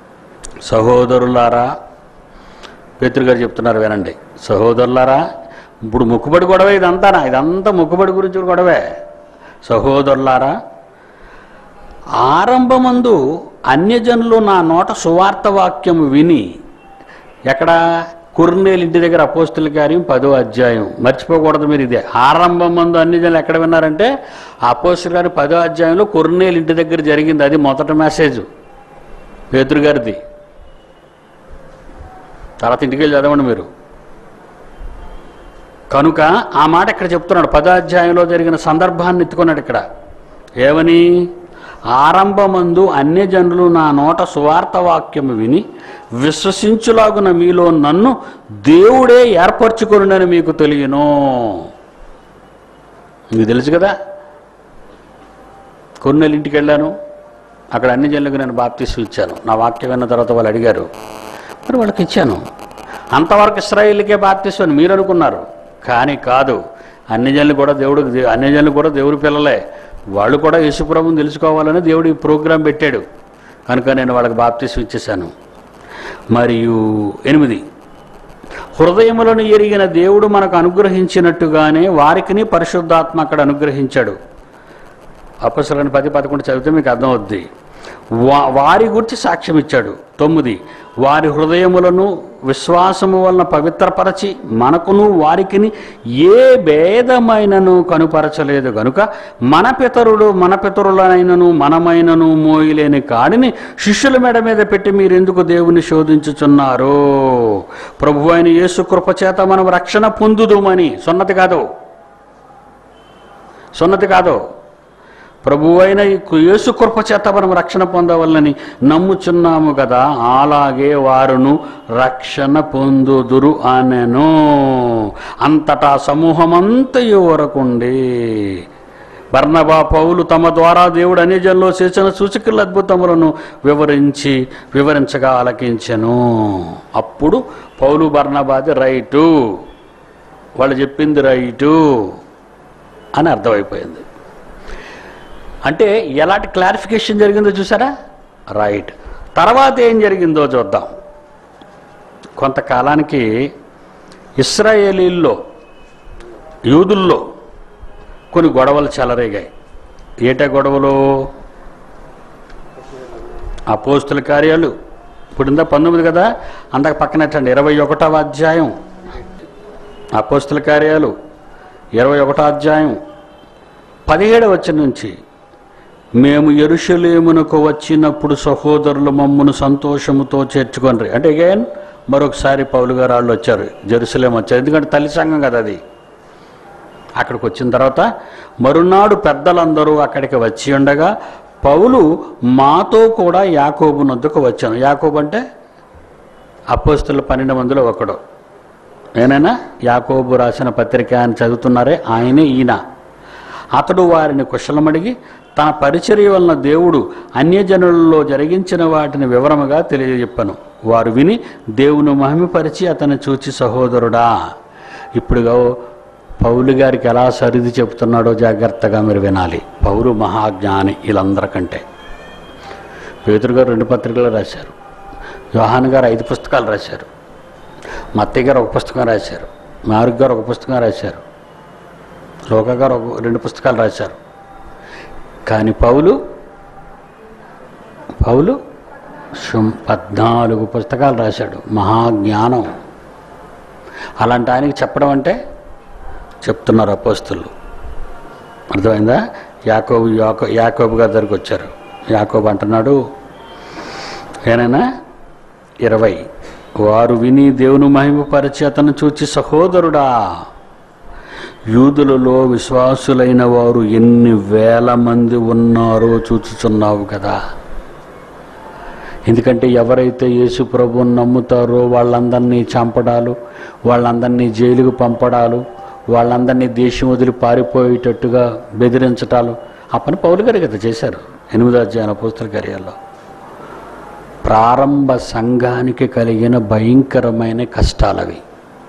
సహోదరులారా పేతురు గారు చెప్తున్నారు వినండి సహోదరులారా ఇప్పుడు మొక్కుబడి గొడవే ఇదంతానా ఇదంతా మొక్కుబడి గురించి గొడవే సహోదరులారా ఆరంభమందు అన్యజనులు నా నోట సువార్త వాక్యం విని ఎక్కడ కుర్నేలు ఇంటి దగ్గర అపోస్తుల కార్యం పదో అధ్యాయం మర్చిపోకూడదు మీరు ఇదే ఆరంభం మందు అన్ని జనులు ఎక్కడ విన్నారంటే అపోస్తుల గారి పదో అధ్యాయంలో కుర్నేలు ఇంటి దగ్గర జరిగింది అది మొదటి మెసేజ్ పేతురు గారిది తర్వాత ఇంటికి వెళ్ళి చదవండి మీరు కనుక ఆ మాట ఇక్కడ చెప్తున్నాడు పదో అధ్యాయంలో జరిగిన సందర్భాన్ని ఎత్తుకున్నాడు ఇక్కడ ఏమని ఆరంభమందు అన్యజనులు నా నోట సువార్త వాక్యము విని విశ్వసించులాగున మీలో నన్ను దేవుడే ఏర్పరచుకొనుడని మీకు తెలియను మీకు తెలుసు కదా కొన్నేళ్ళ ఇంటికి వెళ్ళాను అక్కడ అన్ని జనులకు నేను బాప్తీసు ఇచ్చాను నా వాక్యం విన్న తర్వాత వాళ్ళు అడిగారు మరి వాళ్ళకి ఇచ్చాను అంతవరకు ఇస్రాయిల్కే బాప్తీసు అని మీరు అనుకున్నారు కానీ కాదు అన్ని జనులు కూడా దేవుడికి దే- అన్ని జనులు కూడా దేవుడి పిల్లలే వాళ్ళు కూడా యేసుప్రభుని తెలుసుకోవాలని దేవుడు ఈ ప్రోగ్రాం పెట్టాడు కనుక నేను వాళ్ళకి బాప్తీసు ఇచ్చేశాను మరియు ఎనిమిది హృదయములను ఎరిగిన దేవుడు మనకు అనుగ్రహించినట్టుగానే వారికిని పరిశుద్ధాత్మ అక్కడ అనుగ్రహించాడు అపసరని పది పదకొండు చదివితే మీకు అర్థమవుద్ది వా వారి గురించి సాక్ష్యం ఇచ్చాడు తొమ్మిది వారి హృదయములను విశ్వాసము వలన పవిత్రపరచి మనకును వారికిని ఏ భేదమైనను కనుపరచలేదు గనుక మన పితరుడు మన పితరులనైనను మనమైనను మోయలేని కాడిని శిష్యుల మెడ మీద పెట్టి మీరెందుకు దేవుని శోధించుచున్నారు ప్రభు అయిన యేసు కృప చేత మనం రక్షణ పొందుదుమని సున్నతి కాదు సున్నతి కాదు ప్రభు అయిన యేసు కృప చేత మనం రక్షణ పొందవలని నమ్ముచున్నాము కదా అలాగే వారును రక్షణ పొందుదురు అనెను అంతటా సమూహమంతయు వరకుండి బర్నబా పౌలు తమ ద్వారా దేవుడు అనేజల్లో చేసిన సూచకుల అద్భుతములను వివరించి వివరించగా ఆలకించెను అప్పుడు పౌలు బర్నబాది రైటు వాళ్ళు చెప్పింది రైటు అని అర్థమైపోయింది అంటే ఎలాంటి క్లారిఫికేషన్ జరిగిందో చూసారా రైట్ తర్వాత ఏం జరిగిందో చూద్దాం కొంతకాలానికి ఇస్రాయేలీల్లో యూదుల్లో కొన్ని గొడవలు చెలరేగాయి ఏటా గొడవలు అపోస్తుల కార్యాలు ఇప్పుడు ఇందా పంతొమ్మిది కదా అందాక పక్కనట్టండి ఇరవై ఒకటవ అధ్యాయం అపోస్తుల కార్యాలు ఇరవై ఒకటో అధ్యాయం పదిహేడవ వచ్చిన నుంచి మేము ఎరుషలేమునకు వచ్చినప్పుడు సహోదరులు మమ్మను సంతోషముతో చేర్చుకొనరి అంటే అగైన్ మరొకసారి పౌలు గారు వాళ్ళు వచ్చారు జెరూసలేం వచ్చారు ఎందుకంటే తల్లి సంఘం కదా అది అక్కడికి వచ్చిన తర్వాత మరునాడు పెద్దలందరూ అక్కడికి వచ్చి ఉండగా పౌలు మాతో కూడా యాకోబు నొద్దుకు వచ్చాను యాకోబు అంటే అపోస్తుల పన్నెండు మందిలో ఒకడు ఏనైనా యాకోబు రాసిన పత్రిక అని చదువుతున్నారే ఆయనే ఈయన అతడు వారిని కుశలమడిగి తన పరిచర్య వలన దేవుడు అన్యజనులలో జరిగించిన వాటిని వివరముగా తెలియజెప్పను వారు విని దేవుని మహిమపరిచి అతన్ని చూచి సహోదరుడా ఇప్పుడుగా పౌలు గారికి ఎలా సరిది చెప్తున్నాడో జాగ్రత్తగా మీరు వినాలి పౌరు మహాజ్ఞాని వీళ్ళందరికంటే పేతురు గారు రెండు పత్రికలు రాశారు యోహాన్ గారు ఐదు పుస్తకాలు రాశారు మత్తయ్య గారు ఒక పుస్తకం రాశారు మారుగ్ గారు ఒక పుస్తకం రాశారు లోక గారు ఒక రెండు పుస్తకాలు రాశారు కానీ పౌలు పౌలు శుం పద్నాలుగు పుస్తకాలు రాశాడు మహాజ్ఞానం అలాంటి ఆయనకి చెప్పడం అంటే చెప్తున్నారు అపోస్తులు అర్థమైందా యాకోబు యాకో యాకోబు గారి దగ్గరికి వచ్చారు యాకోబు అంటున్నాడు ఏనైనా ఇరవై వారు విని దేవుని మహిమపరిచి అతను చూచి సహోదరుడా యూదులలో విశ్వాసులైన వారు ఎన్ని వేల మంది ఉన్నారో చూచుచున్నావు కదా ఎందుకంటే ఎవరైతే యేసు ప్రభువుని నమ్ముతారో వాళ్ళందరినీ చంపడాలు వాళ్ళందరినీ జైలుకు పంపడాలు వాళ్ళందరినీ దేశం వదిలి పారిపోయేటట్టుగా బెదిరించటాలు ఆ పని పౌలు గారు కదా చేశారు ఎనిమిదో అధ్యాయం పుస్తక కార్యాల్లో ప్రారంభ సంఘానికి కలిగిన భయంకరమైన కష్టాలవి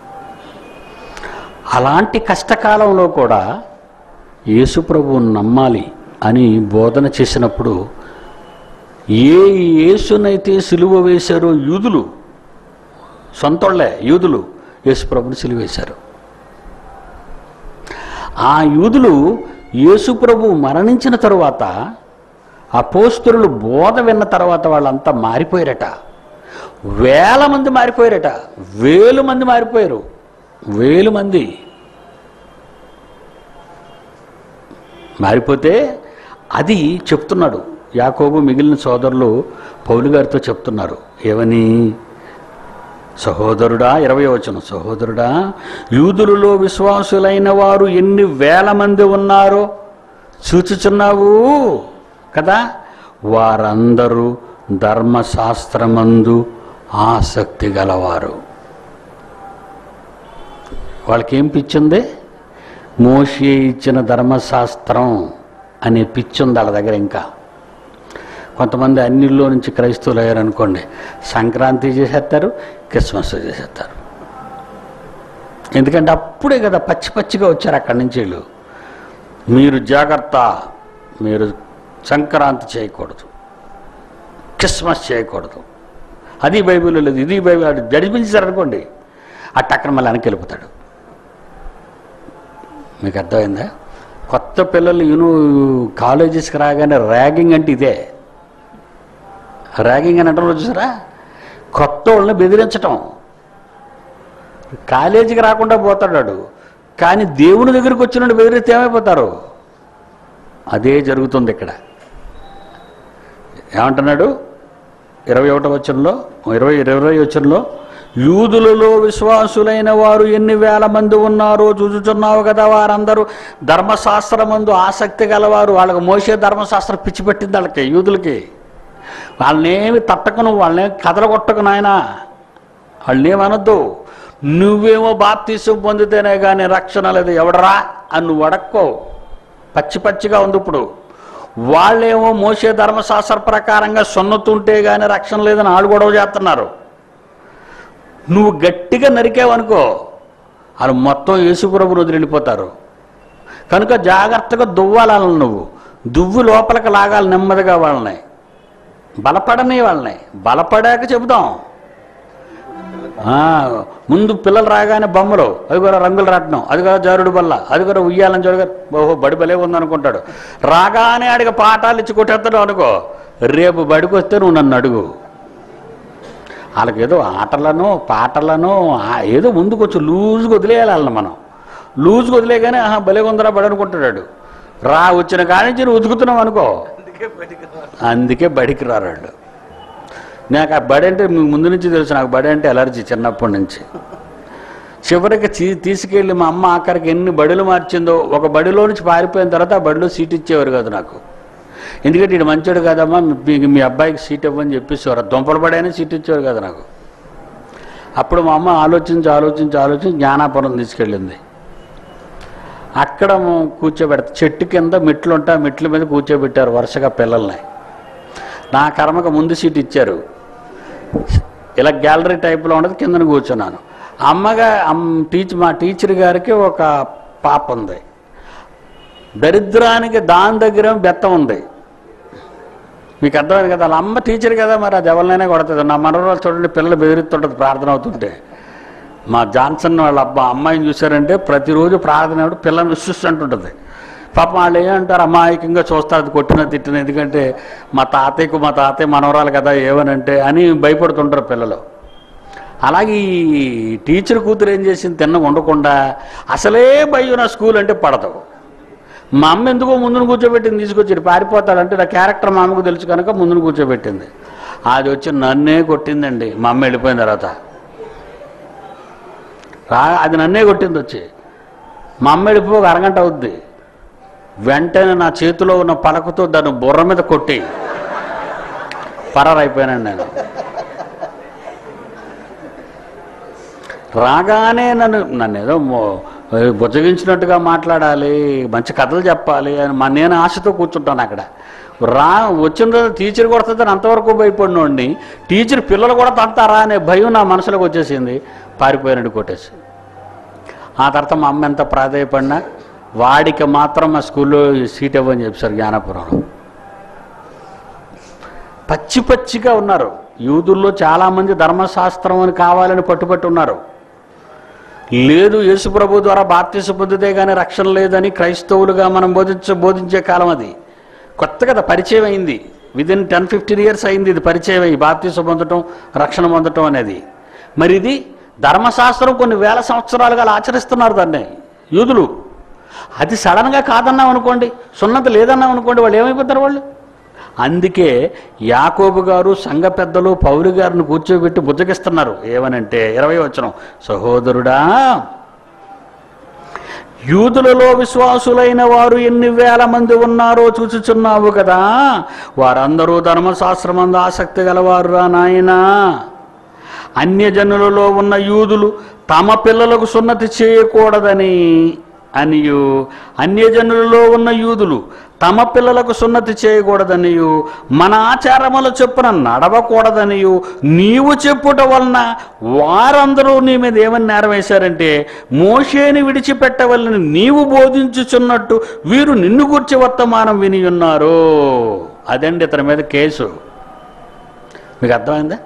అలాంటి కష్టకాలంలో కూడా యేసుప్రభువుని నమ్మాలి అని బోధన చేసినప్పుడు ఏ యేసునైతే సిలువ వేశారో యూదులు సొంతోళ్లే యూదులు యేసుప్రభుని సిలువ వేశారు ఆ యూదులు యేసుప్రభు మరణించిన తరువాత అపోస్తులు బోధ విన్న తర్వాత వాళ్ళంతా మారిపోయారట వేల మంది మారిపోయారట వేలు మంది మారిపోయారు వేలు మంది మారిపోతే అది చెప్తున్నాడు యాకోబు మిగిలిన సోదరులు పౌలు గారితో చెప్తున్నారు ఏమని సహోదరుడా ఇరవై వచనం సహోదరుడా యూదులలో విశ్వాసులైన వారు ఎన్ని వేల మంది ఉన్నారో చూచుచున్నావు కదా వారందరూ ధర్మశాస్త్రమందు ఆసక్తి గలవారు వాళ్ళకి ఏం పిచ్చింది మోషే ఇచ్చిన ధర్మశాస్త్రం అనే పిచ్చుంది వాళ్ళ దగ్గర ఇంకా కొంతమంది అన్నిల్లో నుంచి క్రైస్తవులు అయ్యారనుకోండి సంక్రాంతి చేసేస్తారు క్రిస్మస్ చేసేస్తారు ఎందుకంటే అప్పుడే కదా పచ్చి పచ్చిగా వచ్చారు అక్కడి నుంచి వీళ్ళు మీరు జాగ్రత్త మీరు సంక్రాంతి చేయకూడదు క్రిస్మస్ చేయకూడదు అది బైబిల్లో లేదు ఇది బైబిల్ జడిపించారనుకోండి ఆ టక్కన మళ్ళీ వెనక్కి వెళ్ళిపోతాడు మీకు అర్థమైందా కొత్త పిల్లలు యూను కాలేజెస్కి రాగానే ర్యాగింగ్ అంటే ఇదే ర్యాగింగ్ అని అంటారు చూసారా కొత్త వాళ్ళని బెదిరించటం కాలేజీకి రాకుండా పోతాడు వాడు. కానీ దేవుని దగ్గరికి వచ్చినట్టు బెదిరిస్తే ఏమైపోతారు అదే జరుగుతుంది ఇక్కడ ఏమంటున్నాడు ఇరవై ఒకటో వచ్చంలో ఇరవై ఇరవై వచ్చంలో యూదులలో విశ్వాసులైన వారు ఎన్ని వేల మంది ఉన్నారో చూచుచున్నావు కదా వారందరూ ధర్మశాస్త్రమందు ఆసక్తి గలవారు వాళ్ళకి మోసే ధర్మశాస్త్రం పిచ్చి పెట్టింది వాళ్ళకి యూదులకి వాళ్ళనేమి తట్టకను వాళ్ళని కదలగొట్టకు నాయన వాళ్ళనేమనొద్దు నువ్వేమో బాప్తీసం పొందితేనే కానీ రక్షణ లేదు ఎవడరా అని నువ్వు అడక్కో పచ్చి పచ్చిగా ఉంది ఇప్పుడు వాళ్ళేమో మోసే ధర్మశాస్త్ర ప్రకారంగా సున్నతుంటే కానీ రక్షణ లేదని వాళ్ళు గొడవ చేస్తున్నారు నువ్వు గట్టిగా నరికావనుకో వాళ్ళు మొత్తం యేసుప్రభుని వదిలిపోతారు కనుక జాగ్రత్తగా దువ్వాలి వాళ్ళని నువ్వు దువ్వు లోపలికి లాగాలి నెమ్మదిగా వాళ్ళని బలపడని వాళ్ళని బలపడాక చెబుదాం ఆ, ముందు పిల్లలు రాగానే బొమ్మలు అది కూడా రంగులు రాటం అది కూడా జారుడు బల్ల అది కూడా ఉయ్యాలని చూడగా ఓహో బడి బలే ఉందనుకుంటాడు రాగానే ఆడికి పాఠాలు ఇచ్చి కొట్టేస్తాడు అనుకో రేపు బడికి వస్తే నువ్వు నన్ను అడుగు వాళ్ళకి ఏదో ఆటలను పాటలను ఆ- ఏదో ముందుకు వచ్చి లూజ్గా వదిలేయాలి వాళ్ళని మనం లూజ్గా వదిలేగానే ఆహా భలే ఉందరా బడి అనుకుంటాడు రా వచ్చిన కాడి నుంచి నువ్వు ఉతుకుతున్నావు అనుకో అందుకే బడికి రారాడు నాకు ఆ బడి అంటే మీకు ముందు నుంచి తెలుసు నాకు బడి అంటే ఎలర్జీ చిన్నప్పటి నుంచి చివరికి తీ తీసుకెళ్ళి మా అమ్మ ఆఖరికి ఎన్ని బడులు మార్చిందో ఒక బడిలో నుంచి పారిపోయిన తర్వాత ఆ బడిలో సీట్ ఇచ్చేవారు కాదు నాకు ఎందుకంటే ఇటు మంచోడు కాదమ్మా మీ మీ అబ్బాయికి సీట్ ఇవ్వని చెప్పేసేవారు దుంపలు పడైనా సీట్ ఇచ్చేవారు కదా నాకు అప్పుడు మా అమ్మ ఆలోచించి ఆలోచించి ఆలోచించి జ్ఞానాపురం తీసుకెళ్ళింది అక్కడ కూర్చోబెడతా చెట్టు కింద మెట్లు ఉంటే ఆ మెట్ల మీద కూర్చోబెట్టారు వరుసగా పిల్లల్ని నా కర్మకు ముందు సీట్ ఇచ్చారు ఇలా గ్యాలరీ టైప్లో ఉండదు కిందన కూర్చున్నాను అమ్మగా అమ్ టీచ్ మా టీచర్ గారికి ఒక పాప ఉంది దరిద్రానికి దాని దగ్గర బెత్తం ఉంది మీకు అర్థమైంది కదా వాళ్ళ అమ్మ టీచర్ కదా మరి అది ఎవరినైనా కొడుతుంది నా మనవరాలు చూడండి పిల్లలు బెదిరిస్తుంటుంది ప్రార్థన అవుతుంటే మా జాన్సన్ వాళ్ళ అబ్బా అమ్మాయిని చూశారంటే ప్రతిరోజు ప్రార్థన అప్పుడు పిల్లల్ని విశ్వసిస్తుంటుంది పాపం వాళ్ళు ఏమంటారు అమాయకంగా చూస్తారు అది కొట్టిన తిట్టిన ఎందుకంటే మా తాతయ్యకు మా తాతయ్య మనవరాలు కదా ఏమనంటే అని భయపడుతుంటారు పిల్లలు అలాగే ఈ టీచర్ కూతురు ఏం చేసింది తిన్న ఉండకుండా అసలే భయం నా స్కూల్ అంటే పడదు మా అమ్మ ఎందుకో ముందును కూర్చోబెట్టింది తీసుకొచ్చి పారిపోతాడంటే నా క్యారెక్టర్ మా అమ్మకు తెలుసు కనుక ముందును కూర్చోబెట్టింది అది వచ్చి నన్నే కొట్టిందండి మా అమ్మ వెళ్ళిపోయిన తర్వాత రా అది నన్నే కొట్టింది వచ్చి మా అమ్మ వెళ్ళిపో ఒక అరగంట అవుద్ది వెంటనే నా చేతిలో ఉన్న పలకతో దాన్ని బుర్ర మీద కొట్టి పరారైపోయానండి నేను రాగానే నన్ను నన్ను ఏదో మో- బుజ్జగించినట్టుగా మాట్లాడాలి మంచి కథలు చెప్పాలి అని మా నేను ఆశతో కూర్చుంటాను అక్కడ రా వచ్చిన తర్వాత టీచర్ కొడుతుందని అంతవరకు భయపడినోడిని టీచర్ పిల్లలు కూడా తంతారా అనే భయం నా మనసులోకి వచ్చేసింది పారిపోయినట్టు కొట్టేసి ఆ తర్వాత మా అమ్మ ఎంత ప్రాధాయపడినా వాడికి మాత్రం మా స్కూల్లో సీట్ ఇవ్వని చెప్పారు జ్ఞానపురంలో పచ్చి పచ్చిగా ఉన్నారు యూదుల్లో చాలామంది ధర్మశాస్త్రం అని కావాలని పట్టుబట్టి ఉన్నారు లేదు యేసు ప్రభు ద్వారా బాప్తీసు పొందితే కానీ రక్షణ లేదని క్రైస్తవులుగా మనం బోధించ బోధించే కాలం అది కొత్త కదా పరిచయం అయింది విదిన్ టెన్ ఫిఫ్టీన్ ఇయర్స్ అయింది ఇది పరిచయం అయ్యి బాప్తీసు పొందటం రక్షణ పొందటం అనేది మరి ఇది ధర్మశాస్త్రం కొన్ని వేల సంవత్సరాలుగా అలా ఆచరిస్తున్నారు దాన్ని యూదులు అది సడన్గా కాదన్నాం అనుకోండి సున్నతి లేదన్నాం అనుకోండి వాళ్ళు ఏమైపోతారు వాళ్ళు అందుకే యాకోబు గారు సంఘ పెద్దలు పౌరు గారిని కూర్చోబెట్టి బుజ్జగిస్తున్నారు ఏమనంటే ఇరవై వచనం సహోదరుడా యూదులలో విశ్వాసులైన వారు ఎన్ని వేల మంది ఉన్నారో చూచుచున్నావు కదా వారందరూ ధర్మశాస్త్రమందు ఆసక్తి గలవారురా నాయనా అన్యజనులలో ఉన్న యూదులు తమ పిల్లలకు సున్నతి చేయకూడదని అనియు అన్యజనులలో ఉన్న యూదులు తమ పిల్లలకు సున్నతి చేయకూడదనియు మన ఆచారముల చొప్పున నడవకూడదనియు నీవు చెప్పుట వలన వారందరూ నీ మీద ఏమని నేరం వేశారంటే మోషేని విడిచిపెట్టవలని నీవు బోధించుచున్నట్టు వీరు నిన్ను గూర్చి వర్తమానం విని ఉన్నారు అదండి ఇతని మీద కేసు మీకు అర్థమైందా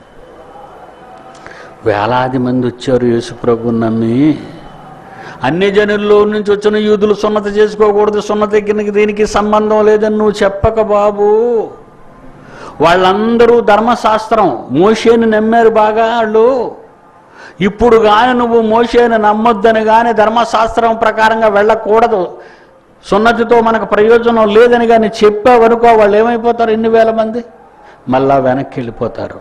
వేలాది మంది వచ్చారు యేసు ప్రభుని నమ్మి అన్ని జనుల్లో నుంచి వచ్చిన యూదులు సున్నతి చేసుకోకూడదు సున్నతి దగ్గరికి దీనికి సంబంధం లేదని నువ్వు చెప్పక బాబు వాళ్ళందరూ ధర్మశాస్త్రం మోషేని నమ్మారు బాగా వాళ్ళు ఇప్పుడు కానీ నువ్వు మోషేని నమ్మొద్దని కానీ ధర్మశాస్త్రం ప్రకారంగా వెళ్ళకూడదు సున్నతితో మనకు ప్రయోజనం లేదని కానీ చెప్పావనుకో వాళ్ళు ఏమైపోతారు ఎన్ని వేల మంది మళ్ళా వెనక్కి వెళ్ళిపోతారు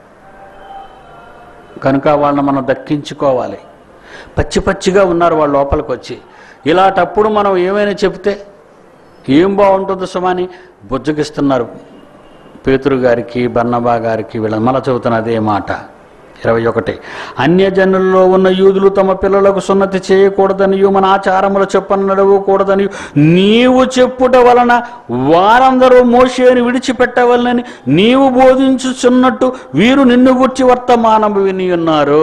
కనుక వాళ్ళని మనం దక్కించుకోవాలి పచ్చి పచ్చిగా ఉన్నారు వాళ్ళ లోపలికి వచ్చి ఇలాంటప్పుడు మనం ఏమైనా చెప్తే ఏం బాగుంటుందో సుమాని బుజ్జగిస్తున్నారు పేతురు గారికి బన్నబా గారికి వీళ్ళ మళ్ళా చదువుతున్న అదే మాట ఇరవై ఒకటి అన్యజనుల్లో ఉన్న యూదులు తమ పిల్లలకు సున్నతి చేయకూడదనియు మన ఆచారముల చెప్పని నడవకూడదనియు నీవు చెప్పుట వలన వారందరూ మోషేని విడిచిపెట్టవలనని నీవు బోధించుచున్నట్టు వీరు నిన్ను గుర్చి వర్తమానం విని ఉన్నారు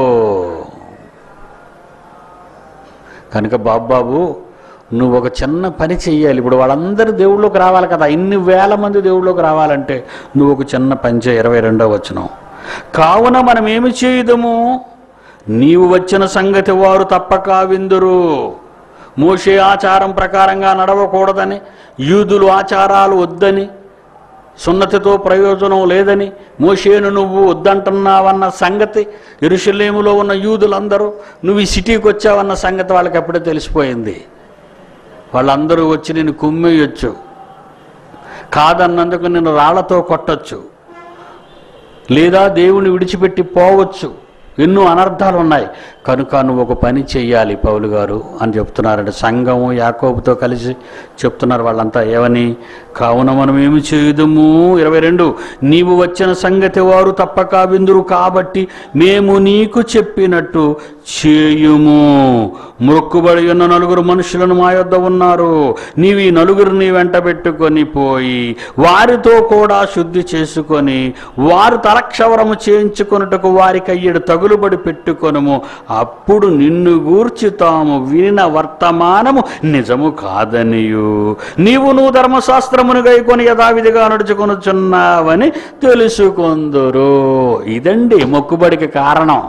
కనుక బాబాబు నువ్వు ఒక చిన్న పని చెయ్యాలి ఇప్పుడు వాళ్ళందరూ దేవుళ్ళలోకి రావాలి కదా ఇన్ని వేల మంది దేవుళ్ళలోకి రావాలంటే నువ్వు ఒక చిన్న పని చేయి ఇరవై రెండో వచనం కావున మనం ఏమి చేయదము నీవు వచ్చిన సంగతి వారు తప్పక విందురు మోషే ఆచారం ప్రకారంగా నడవకూడదని యూదులు ఆచారాలు వద్దని సున్నతితో ప్రయోజనం లేదని మోషేను నువ్వు వద్దంటున్నావన్న సంగతి ఇరుషులేములో ఉన్న యూదులందరూ నువ్వు ఈ సిటీకి వచ్చావన్న సంగతి వాళ్ళకి ఎప్పుడో తెలిసిపోయింది వాళ్ళందరూ వచ్చి నిన్ను కుమ్మేయొచ్చు కాదన్నందుకు నిన్ను రాళ్లతో కొట్టొచ్చు లేదా దేవుని విడిచిపెట్టి పోవచ్చు ఎన్నో అనర్థాలు ఉన్నాయి కనుక నువ్వు ఒక పని చెయ్యాలి పౌలు గారు అని చెప్తున్నారంటే సంఘము యాకోబుతో కలిసి చెప్తున్నారు వాళ్ళంతా ఏమని కావున మనం ఏమి చేయుదము ఇరవై రెండు నీవు వచ్చిన సంగతి వారు తప్పక విందురు కాబట్టి మేము నీకు చెప్పినట్టు చేయుము మొక్కుబడి ఉన్న నలుగురు మనుషులను మా యొద్ద ఉన్నారు నీవు ఈ నలుగురిని వెంట పెట్టుకొని పోయి వారితో కూడా శుద్ధి చేసుకొని వారు తలక్షవరము చేయించుకొనుటకు వారికి అయ్యడు తగులుబడి పెట్టుకొనుము అప్పుడు నిన్ను గూర్చి తాము వినిన వర్తమానము నిజము కాదనియు నీవు నువ్వు ధర్మశాస్త్రమును గైకొని యథావిధిగా నడుచుకొనుచున్నావని తెలుసుకొందురు ఇదండి మొక్కుబడికి కారణం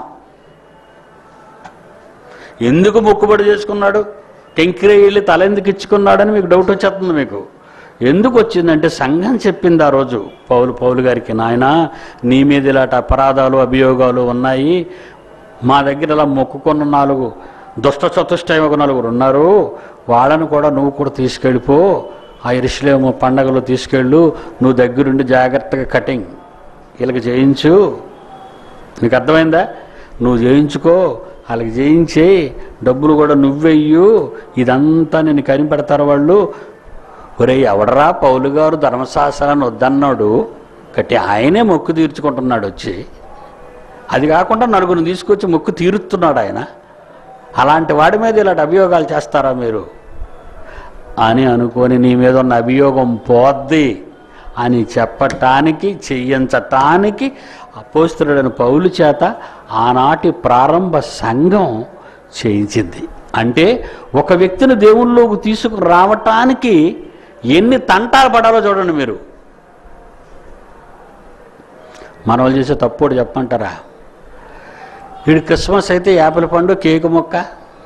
ఎందుకు మొక్కుబడి చేసుకున్నాడు టెంకిరే వెళ్ళి తల ఎందుకు ఇచ్చుకున్నాడని మీకు డౌట్ వచ్చేస్తుంది మీకు ఎందుకు వచ్చిందంటే సంఘం చెప్పింది ఆ రోజు పౌలు పౌలు గారికి నాయన నీ మీద ఇలాంటి అపరాధాలు అభియోగాలు ఉన్నాయి మా దగ్గర ఇలా మొక్కుకున్న నాలుగు దుష్ట చతుష్టయం ఒక నలుగురు ఉన్నారు వాళ్ళని కూడా నువ్వు కూడా తీసుకెళ్ళిపో ఆ ఇరుషులేమో పండగలు తీసుకెళ్ళు నువ్వు దగ్గరుండి జాగ్రత్తగా కటింగ్ వీళ్ళకి చేయించు నీకు అర్థమైందా నువ్వు చేయించుకో వాళ్ళకి చేయించి డబ్బులు కూడా నువ్వెయ్యు ఇదంతా నేను కనిపెడతారు వాళ్ళు ఒరే ఎవడరా పౌలు గారు ధర్మశాస్త్రాన్ని వద్దన్నాడు కట్టి ఆయనే మొక్కు తీర్చుకుంటున్నాడు వచ్చి అది కాకుండా నలుగురిని తీసుకొచ్చి మొక్కు తీరుస్తున్నాడు ఆయన అలాంటి వాడి మీద ఇలాంటి అభియోగాలు చేస్తారా మీరు అని అనుకొని నీ మీద ఉన్న అభియోగం పోద్ది అని చెప్పటానికి చెయ్యించటానికి అపోస్తుడైన పౌలు చేత ఆనాటి ప్రారంభ సంఘం చేయించింది అంటే ఒక వ్యక్తిని దేవుళ్ళలోకి తీసుకురావటానికి ఎన్ని తంటాలు పడాలో చూడండి మీరు మన వాళ్ళు చేసే తప్పుడు చెప్పంటారా వీడి క్రిస్మస్ అయితే యాపిల్ పండు కేకు మొక్క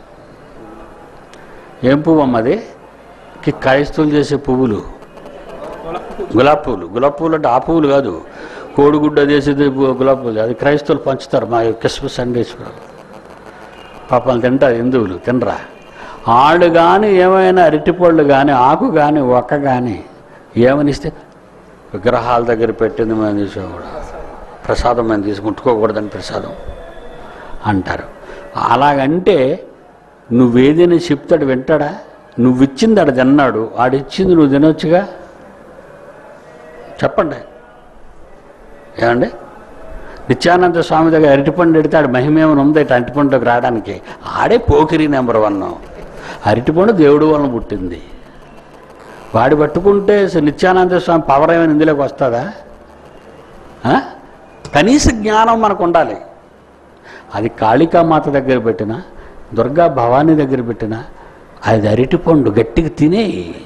ఏం పువ్వు అమ్మది కి క్రైస్తవులు చేసే పువ్వులు గులాబీ పువ్వులు గులాబీ పువ్వులు అంటే ఆ పువ్వులు కాదు కోడిగుడ్డ చేసేది గు- గులాబీ పువ్వులు అది క్రైస్తవులు పంచుతారు మా క్రిస్మస్ సండేస్ పాపాలు తింటారు హిందువులు తినరా ఆళ్ళు కానీ ఏమైనా అరటిపళ్ళు కానీ ఆకు కానీ ఒక్క కానీ ఏమనిస్తే విగ్రహాల దగ్గర పెట్టింది మేము తీసుకోకూడదు ప్రసాదం మేము తీసి ముట్టుకోకూడదని ప్రసాదం అంటారు అలాగంటే నువ్వేదైనా చెప్తాడు వింటాడా నువ్వు ఇచ్చింది ఆడు తిన్నాడు ఆడిచ్చింది నువ్వు తినొచ్చుగా చెప్పండి ఏమండి నిత్యానంద స్వామి దగ్గర అరటిపండు ఎడితే ఆడు మహిమేమని ఉంది ఇటు అరటిపండులోకి రావడానికి ఆడే పోకిరి నెంబర్ వన్ అరటిపండు దేవుడు వలన పుట్టింది వాడు పట్టుకుంటే అసలు నిత్యానంద స్వామి పవర్ ఏమైనా ఇందులోకి వస్తుందా ఆ? కనీస జ్ఞానం మనకు ఉండాలి అది కాళికామాత దగ్గర పెట్టిన దుర్గా భవానీ దగ్గర పెట్టిన అది అరటిపండు గట్టిగా తినే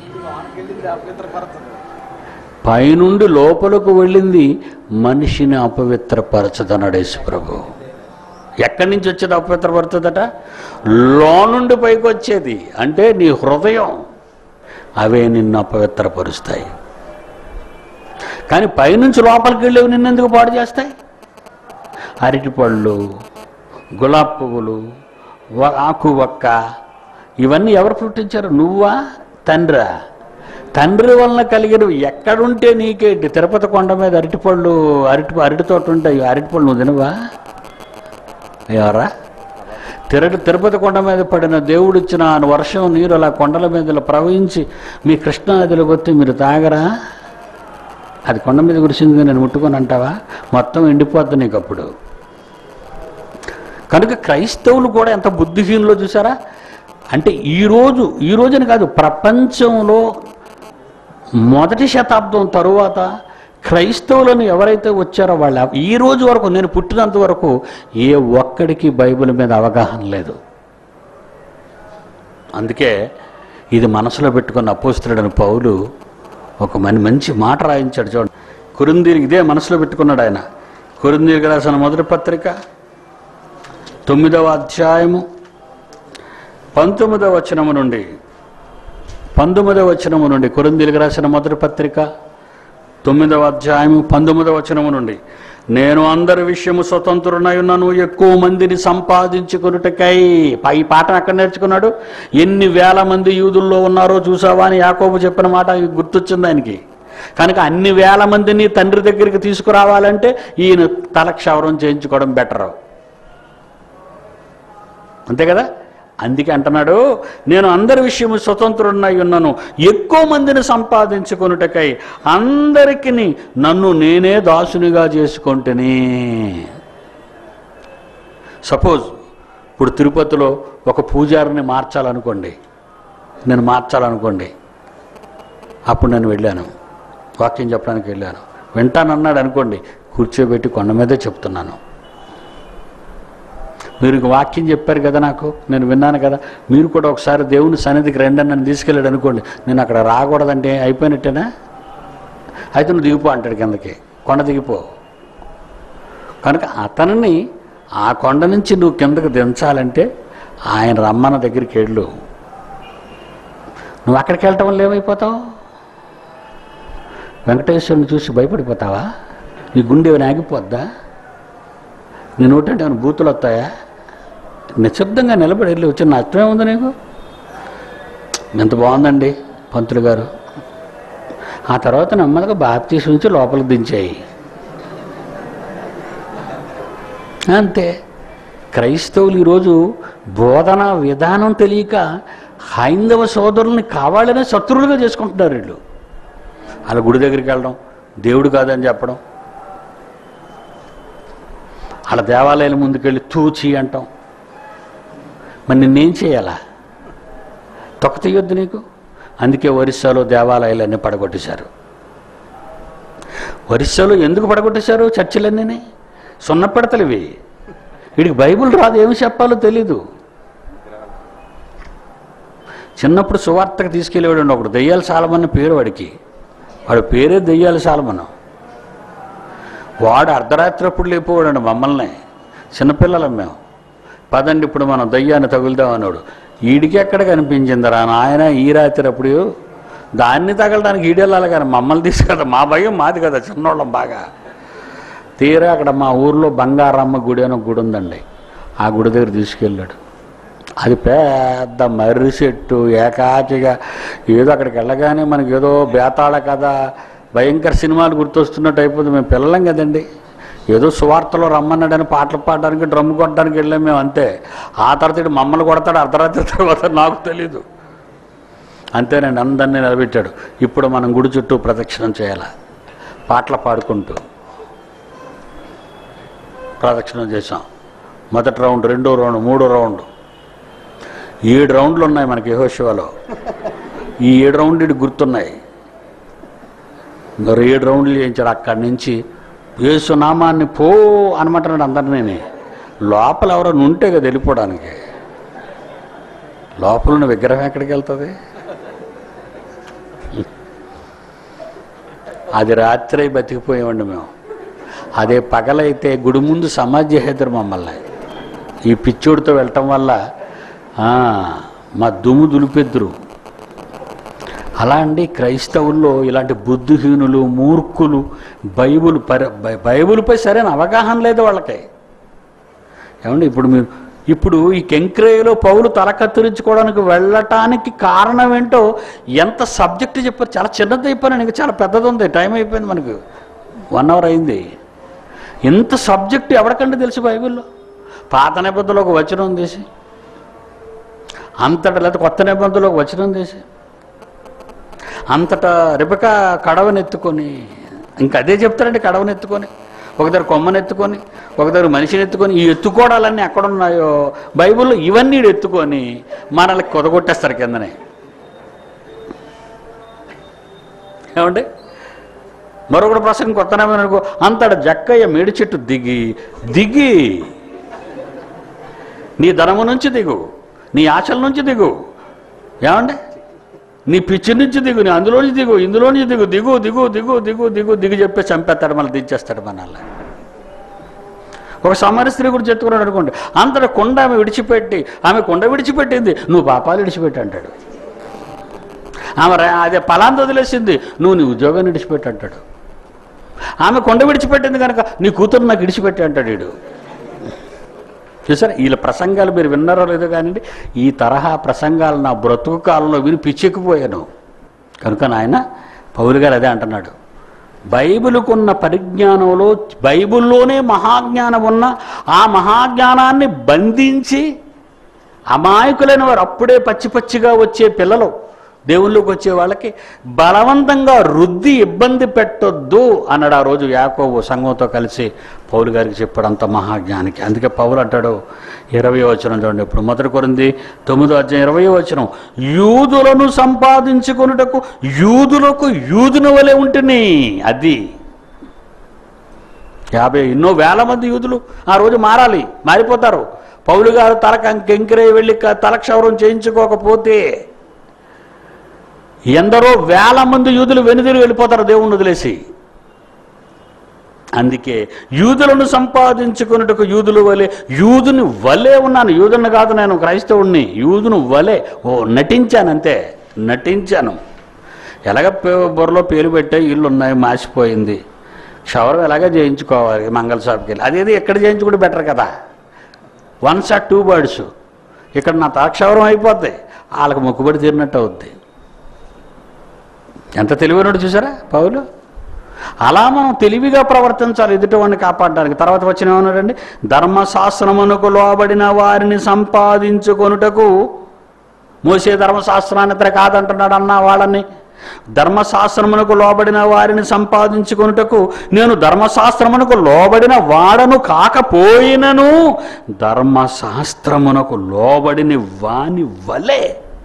పైనుండి లోపలకు వెళ్ళింది మనిషిని అపవిత్రపరచదన్నాడు యేసు ప్రభు ఎక్కడి నుంచి వచ్చేది అపవిత్రపడుతుందట లో నుండి పైకి వచ్చేది అంటే నీ హృదయం అవే నిన్ను అపవిత్రపరుస్తాయి కానీ పైనుంచి లోపలికి వెళ్ళేవి నిన్నెందుకు పాడు చేస్తాయి అరటిపళ్ళు గులాబ్ పువ్వులు వ- ఆకు వక్క ఇవన్నీ ఎవరు పుట్టించారు నువ్వా తండ్రా తండ్రి వలన కలిగినవి ఎక్కడుంటే నీకేంటి తిరుపతి కొండ మీద అరటిపళ్ళు అరటి అరటి తోట ఉంటాయి అరటిపళ్ళు నువ్వు తినవా ఎవరా తిరటి తిరుపతి కొండ మీద పడిన దేవుడిచ్చిన ఆ వర్షం నీరు అలా కొండల మీద ఇలా ప్రవహించి మీ కృష్ణానదిలోకి వస్తే మీరు తాగరా అది కొండ మీద కురిసింది నేను ముట్టుకొని అంటావా మొత్తం ఎండిపోద్ది నీకు అప్పుడు కనుక క్రైస్తవులు కూడా ఎంత బుద్ధిహీనులో చూసారా అంటే ఈరోజు ఈ రోజుని కాదు ప్రపంచంలో మొదటి శతాబ్దం తరువాత క్రైస్తవులను ఎవరైతే వచ్చారో వాళ్ళ ఈ రోజు వరకు నేను పుట్టినంత వరకు ఏ ఒక్కడికి బైబిల్ మీద అవగాహన లేదు అందుకే ఇది మనసులో పెట్టుకున్న అపోస్తుడని పౌలు ఒక మని మంచి మాట రాయించాడు చూడండి కురుందీరికి ఇదే మనసులో పెట్టుకున్నాడు ఆయన కురుందీరికి రాసిన మొదటి పత్రిక తొమ్మిదవ అధ్యాయము పంతొమ్మిదవ వచనము నుండి పంతొమ్మిదవ వచనము నుండి కొరిందీలకు రాసిన మొదటి పత్రిక తొమ్మిదవ అధ్యాయము పంతొమ్మిదవ వచనము నుండి నేను అందరి విషయము స్వతంత్రునై ఉన్నాను ఎక్కువ మందిని సంపాదించుకొనుటకై పై పాఠం ఎక్కడ నేర్చుకున్నాడు ఎన్ని వేల మంది యూదుల్లో ఉన్నారో చూసావా అని యాకోబు చెప్పిన మాట గుర్తొచ్చింది ఆయనకి కనుక అన్ని వేల మందిని తండ్రి దగ్గరికి తీసుకురావాలంటే ఈయన తలక్షవరం చేయించుకోవడం బెటరు అంతే కదా అందుకే అంటున్నాడు నేను అందరి విషయము స్వతంత్రున్నై ఉన్నాను ఎక్కువ మందిని సంపాదించుకొనుటకై అందరికి నన్ను నేనే దాసునిగా చేసుకుంటుని సపోజ్ ఇప్పుడు తిరుపతిలో ఒక పూజారిని మార్చాలనుకోండి నేను మార్చాలనుకోండి అప్పుడు నేను వెళ్ళాను వాక్యం చెప్పడానికి వెళ్ళాను వింటానన్నాడు అనుకోండి కూర్చోబెట్టి కొండ మీదే చెప్తున్నాను మీరు ఇంక వాక్యం చెప్పారు కదా నాకు నేను విన్నాను కదా మీరు కూడా ఒకసారి దేవుని సన్నిధికి రండి అని నన్ను తీసుకెళ్ళాడు అనుకోండి నేను అక్కడ రాకూడదంటే అయిపోయినట్టేనా అయితే నువ్వు దిగిపో అంటాడు కిందకి కొండ దిగిపో కనుక అతనిని ఆ కొండ నుంచి నువ్వు కిందకు దించాలంటే ఆయన రమ్మన్న దగ్గరికి వెళ్ళు నువ్వు అక్కడికి వెళ్ళటం వల్ల ఏమైపోతావు వెంకటేశ్వరుని చూసి భయపడిపోతావా నీ గుండె ఏమైనా ఆగిపోద్దా నీ నోటంటే ఏమైనా బూతులు వస్తాయా నిశ్శబ్దంగా నిలబడి వెళ్ళి వచ్చిన నష్టమే ఉంది నీకు ఎంత బాగుందండి పంతులు గారు ఆ తర్వాత నెమ్మదిగా బాప్తీసు నుంచి లోపలికి దించాయి అంతే క్రైస్తవులు ఈరోజు బోధన విధానం తెలియక హైందవ సోదరుల్ని కావాలనే శత్రువులుగా చేసుకుంటున్నారు వీళ్ళు వాళ్ళ గుడి దగ్గరికి వెళ్ళడం దేవుడు కాదని చెప్పడం వాళ్ళ దేవాలయాల ముందుకెళ్ళి తూచి అంటాం మరి నిన్నేం చేయాలా తొక్క తీయొద్దు నీకు అందుకే ఒరిస్సాలో దేవాలయాలన్నీ పడగొట్టేశారు ఒరిస్సాలో ఎందుకు పడగొట్టేశారు చర్చిలన్నీ సున్న పెడతలు ఇవి వీడికి బైబిల్ రాదు ఏమి చెప్పాలో తెలీదు చిన్నప్పుడు సువార్తకు తీసుకెళ్ళేవాడు ఒకడు దెయ్యాల సాలమన్న పేరు వాడికి వాడి పేరే దెయ్యాల సాలమను వాడు అర్ధరాత్రి అప్పుడు లేపోవాడండి మమ్మల్ని చిన్నపిల్లలం మేము పదండి ఇప్పుడు మనం దయ్యాన్ని తగులుదాం అన్నాడు ఈడికి ఎక్కడ కనిపించిందిరా నాయన ఈ రాత్రి అప్పుడు దాన్ని తగలడానికి ఈడెళ్ళాలి కానీ మమ్మల్ని తీసుకెళ్తా మా భయం మాది కదా చిన్నోళ్ళం బాగా తీరా అక్కడ మా ఊర్లో బంగారమ్మ గుడి అని ఒక గుడి ఉందండి ఆ గుడి దగ్గర తీసుకెళ్ళాడు అది పెద్ద మర్రి చెట్టు ఏకాచిగా ఏదో అక్కడికి వెళ్ళగానే మనకి ఏదో బేతాళ కథ భయంకర సినిమాలు గుర్తొస్తున్నట్టు అయిపోతుంది మేము పిల్లలం కదండి ఏదో సువార్తలో రమ్మన్నాడని పాటలు పాడడానికి డ్రమ్ కొట్టడానికి వెళ్ళాం మేము అంతే ఆ తర్వాత ఇటు మమ్మల్ని కొడతాడు అర్ధరాత్రి తర్వాత నాకు తెలీదు అంతేనండి అందరినీ నిలబెట్టాడు ఇప్పుడు మనం గుడి చుట్టూ ప్రదక్షిణం చేయాలి పాటలు పాడుకుంటూ ప్రదక్షిణం చేసాం మొదటి రౌండ్ రెండో రౌండ్ మూడో రౌండ్ ఏడు రౌండ్లు ఉన్నాయి మనకి యహోశివలో ఈ ఏడు రౌండ్ ఇటు గుర్తున్నాయి మరో ఏడు రౌండ్లు చేయించాడు అక్కడి నుంచి యేసు నామాన్ని పో అనమంటున్నాడు అందరినీ లోపల ఎవరైనా ఉంటే కదా వెళ్ళిపోవడానికి లోపల ఉన్న విగ్రహం ఎక్కడికి వెళ్తుంది అది రాత్రి బతికిపోయామండి మేము అదే పగలైతే గుడి ముందు సమాధి చేసేద్దరు మమ్మల్ని ఈ పిచ్చోడితో వెళ్ళటం వల్ల ఆ, మా దుమ్ము దులిపెద్దురు అలా అండి క్రైస్తవుల్లో ఇలాంటి బుద్ధిహీనులు మూర్ఖులు బైబుల్ పరి బై- బైబుల్పై సరైన అవగాహన లేదు వాళ్ళకి ఏమండి ఇప్పుడు మీరు ఇప్పుడు ఈ కెంక్రేయలో పౌలు తల కత్తిరించుకోవడానికి వెళ్ళటానికి కారణం ఏంటో ఎంత సబ్జెక్ట్ చెప్పారు చాలా చిన్నది చెప్పాను ఇంకా చాలా పెద్దది ఉంది టైం అయిపోయింది మనకు వన్ అవర్ అయింది ఎంత సబ్జెక్ట్ ఎవరికంటే తెలుసు బైబిల్లో పాత నిబంధనలో ఒక వచనం తీసి అంతటా లేదా కొత్త నిబంధనలో ఒక వచనం తీసి అంతటా రిబక కడవనెత్తుకొని ఇంకా అదే చెప్తారండి కడవనెత్తుకొని ఒక దగ్గర కొమ్మనెత్తుకొని ఒక దగ్గర మనిషిని ఎత్తుకొని ఈ ఎత్తుకోవడాలన్నీ ఎక్కడున్నాయో బైబిల్లో ఇవన్నీ ఈడు ఎత్తుకొని మనల్ని కొదగొట్టేస్తారు కిందనే ఏమండి మరొకటి ప్రసంగం కొత్తనమే అనుకో అంతట జక్కయ్య మేడి చెట్టు దిగి దిగి నీ ధనము నుంచి దిగు నీ ఆశల నుంచి దిగు ఏమండి నీ పిచ్చి నుంచి దిగు నీ అందులోంచి దిగు ఇందులోంచి దిగు దిగు దిగు దిగు దిగు దిగు దిగు చెప్పి చంపేస్తాడు మళ్ళీ దించేస్తాడు మనల్ని ఒక సమర స్త్రీ గురించి చెప్పుకున్నాడు అనుకోండి అంతట కొండ ఆమె విడిచిపెట్టి ఆమె కొండ విడిచిపెట్టింది నువ్వు పాపాలు విడిచిపెట్టి అంటాడు ఆమె రా- అదే పలాంత వదిలేసింది నువ్వు నీ ఉద్యోగాన్ని విడిచిపెట్టి అంటాడు ఆమె కొండ విడిచిపెట్టింది కనుక నీ కూతురు నాకు విడిచిపెట్టి అంటాడు వీడు చూసారా వీళ్ళ ప్రసంగాలు మీరు విన్నారో లేదో కానివ్వండి ఈ తరహా ప్రసంగాలు నా బ్రతుకు కాలంలో విని పిచ్చెక్కిపోయాను కనుక నాయన పౌలు గారు అదే అంటున్నాడు బైబిల్కున్న పరిజ్ఞానంలో బైబిల్లోనే మహాజ్ఞానం ఉన్న ఆ మహాజ్ఞానాన్ని బంధించి అమాయకులైన వారు అప్పుడే పచ్చి పచ్చిగా వచ్చే పిల్లలు దేవుళ్ళకి వచ్చే వాళ్ళకి బలవంతంగా రుద్ది ఇబ్బంది పెట్టొద్దు అన్నాడు ఆ రోజు యాకోబు సంఘంతో కలిసి పౌలు గారికి చెప్పాడు అంత మహాజ్ఞానికి అందుకే పౌలు అంటాడు ఇరవై వచనం చూడండి ఇప్పుడు మొదటి కొరింది తొమ్మిదో అధ్యాయం ఇరవై వచనం యూదులను సంపాదించుకొనుటకు యూదులకు యూదుని వలె ఉంటుంది అది యాభై ఎన్నో వేల మంది యూదులు ఆ రోజు మారాలి మారిపోతారు పౌలు గారు తల కెంకిరే వెళ్ళి క- తలక్షవరం చేయించుకోకపోతే ఎందరో వేల మంది యూదులు వెనుదిరి వెళ్ళిపోతారు దేవుణ్ణి వదిలేసి అందుకే యూదులను సంపాదించుకున్నట్టుకు యూదులు వలె యూదుని వలే ఉన్నాను యూదుని కాదు నేను క్రైస్తవుణ్ణి యూదును వలే ఓ నటించాను అంతే నటించాను ఎలాగ పే- బుర్రలో పేరు పెట్టే ఇల్లు ఉన్నాయి మాసిపోయింది క్షవరం ఎలాగ చేయించుకోవాలి మంగళ షాప్కి వెళ్ళి అదేది ఎక్కడ చేయించుకుంటే బెటర్ కదా వన్ షాట్ టూ బర్డ్స్ ఇక్కడ నా తాక్షవరం అయిపోద్ది వాళ్ళకి మొక్కుబడి తీరినట్టు అవుద్ది ఎంత తెలివైనడు చూసారా పౌలు అలా మనం తెలివిగా ప్రవర్తించాలి ఎదుటివాడిని కాపాడడానికి తర్వాత వచ్చిన ఏమన్నాడండి ధర్మశాస్త్రమునకు లోబడిన వారిని సంపాదించుకొనుటకు మోసే ధర్మశాస్త్రాన్ని ఇతర కాదంటున్నాడు అన్న వాళ్ళని ధర్మశాస్త్రమునకు లోబడిన వారిని సంపాదించుకొనుటకు నేను ధర్మశాస్త్రమునకు లోబడిన వాడను కాకపోయినను ధర్మశాస్త్రమునకు లోబడిన వాని వలే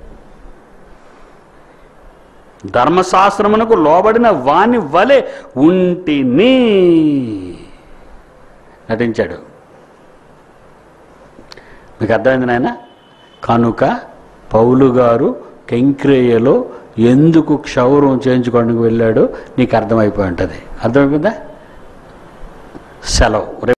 ధర్మశాస్త్రమునకు లోబడిన వాని వలె ఉంటిని నటించాడు మీకు అర్థమైంది నాయన కనుక పౌలు గారు కెంక్రేయలో ఎందుకు క్షౌరం చేయించుకోవడానికి వెళ్ళాడో నీకు అర్థమైపోయి ఉంటుంది అర్థమైపోయిందా సెలవు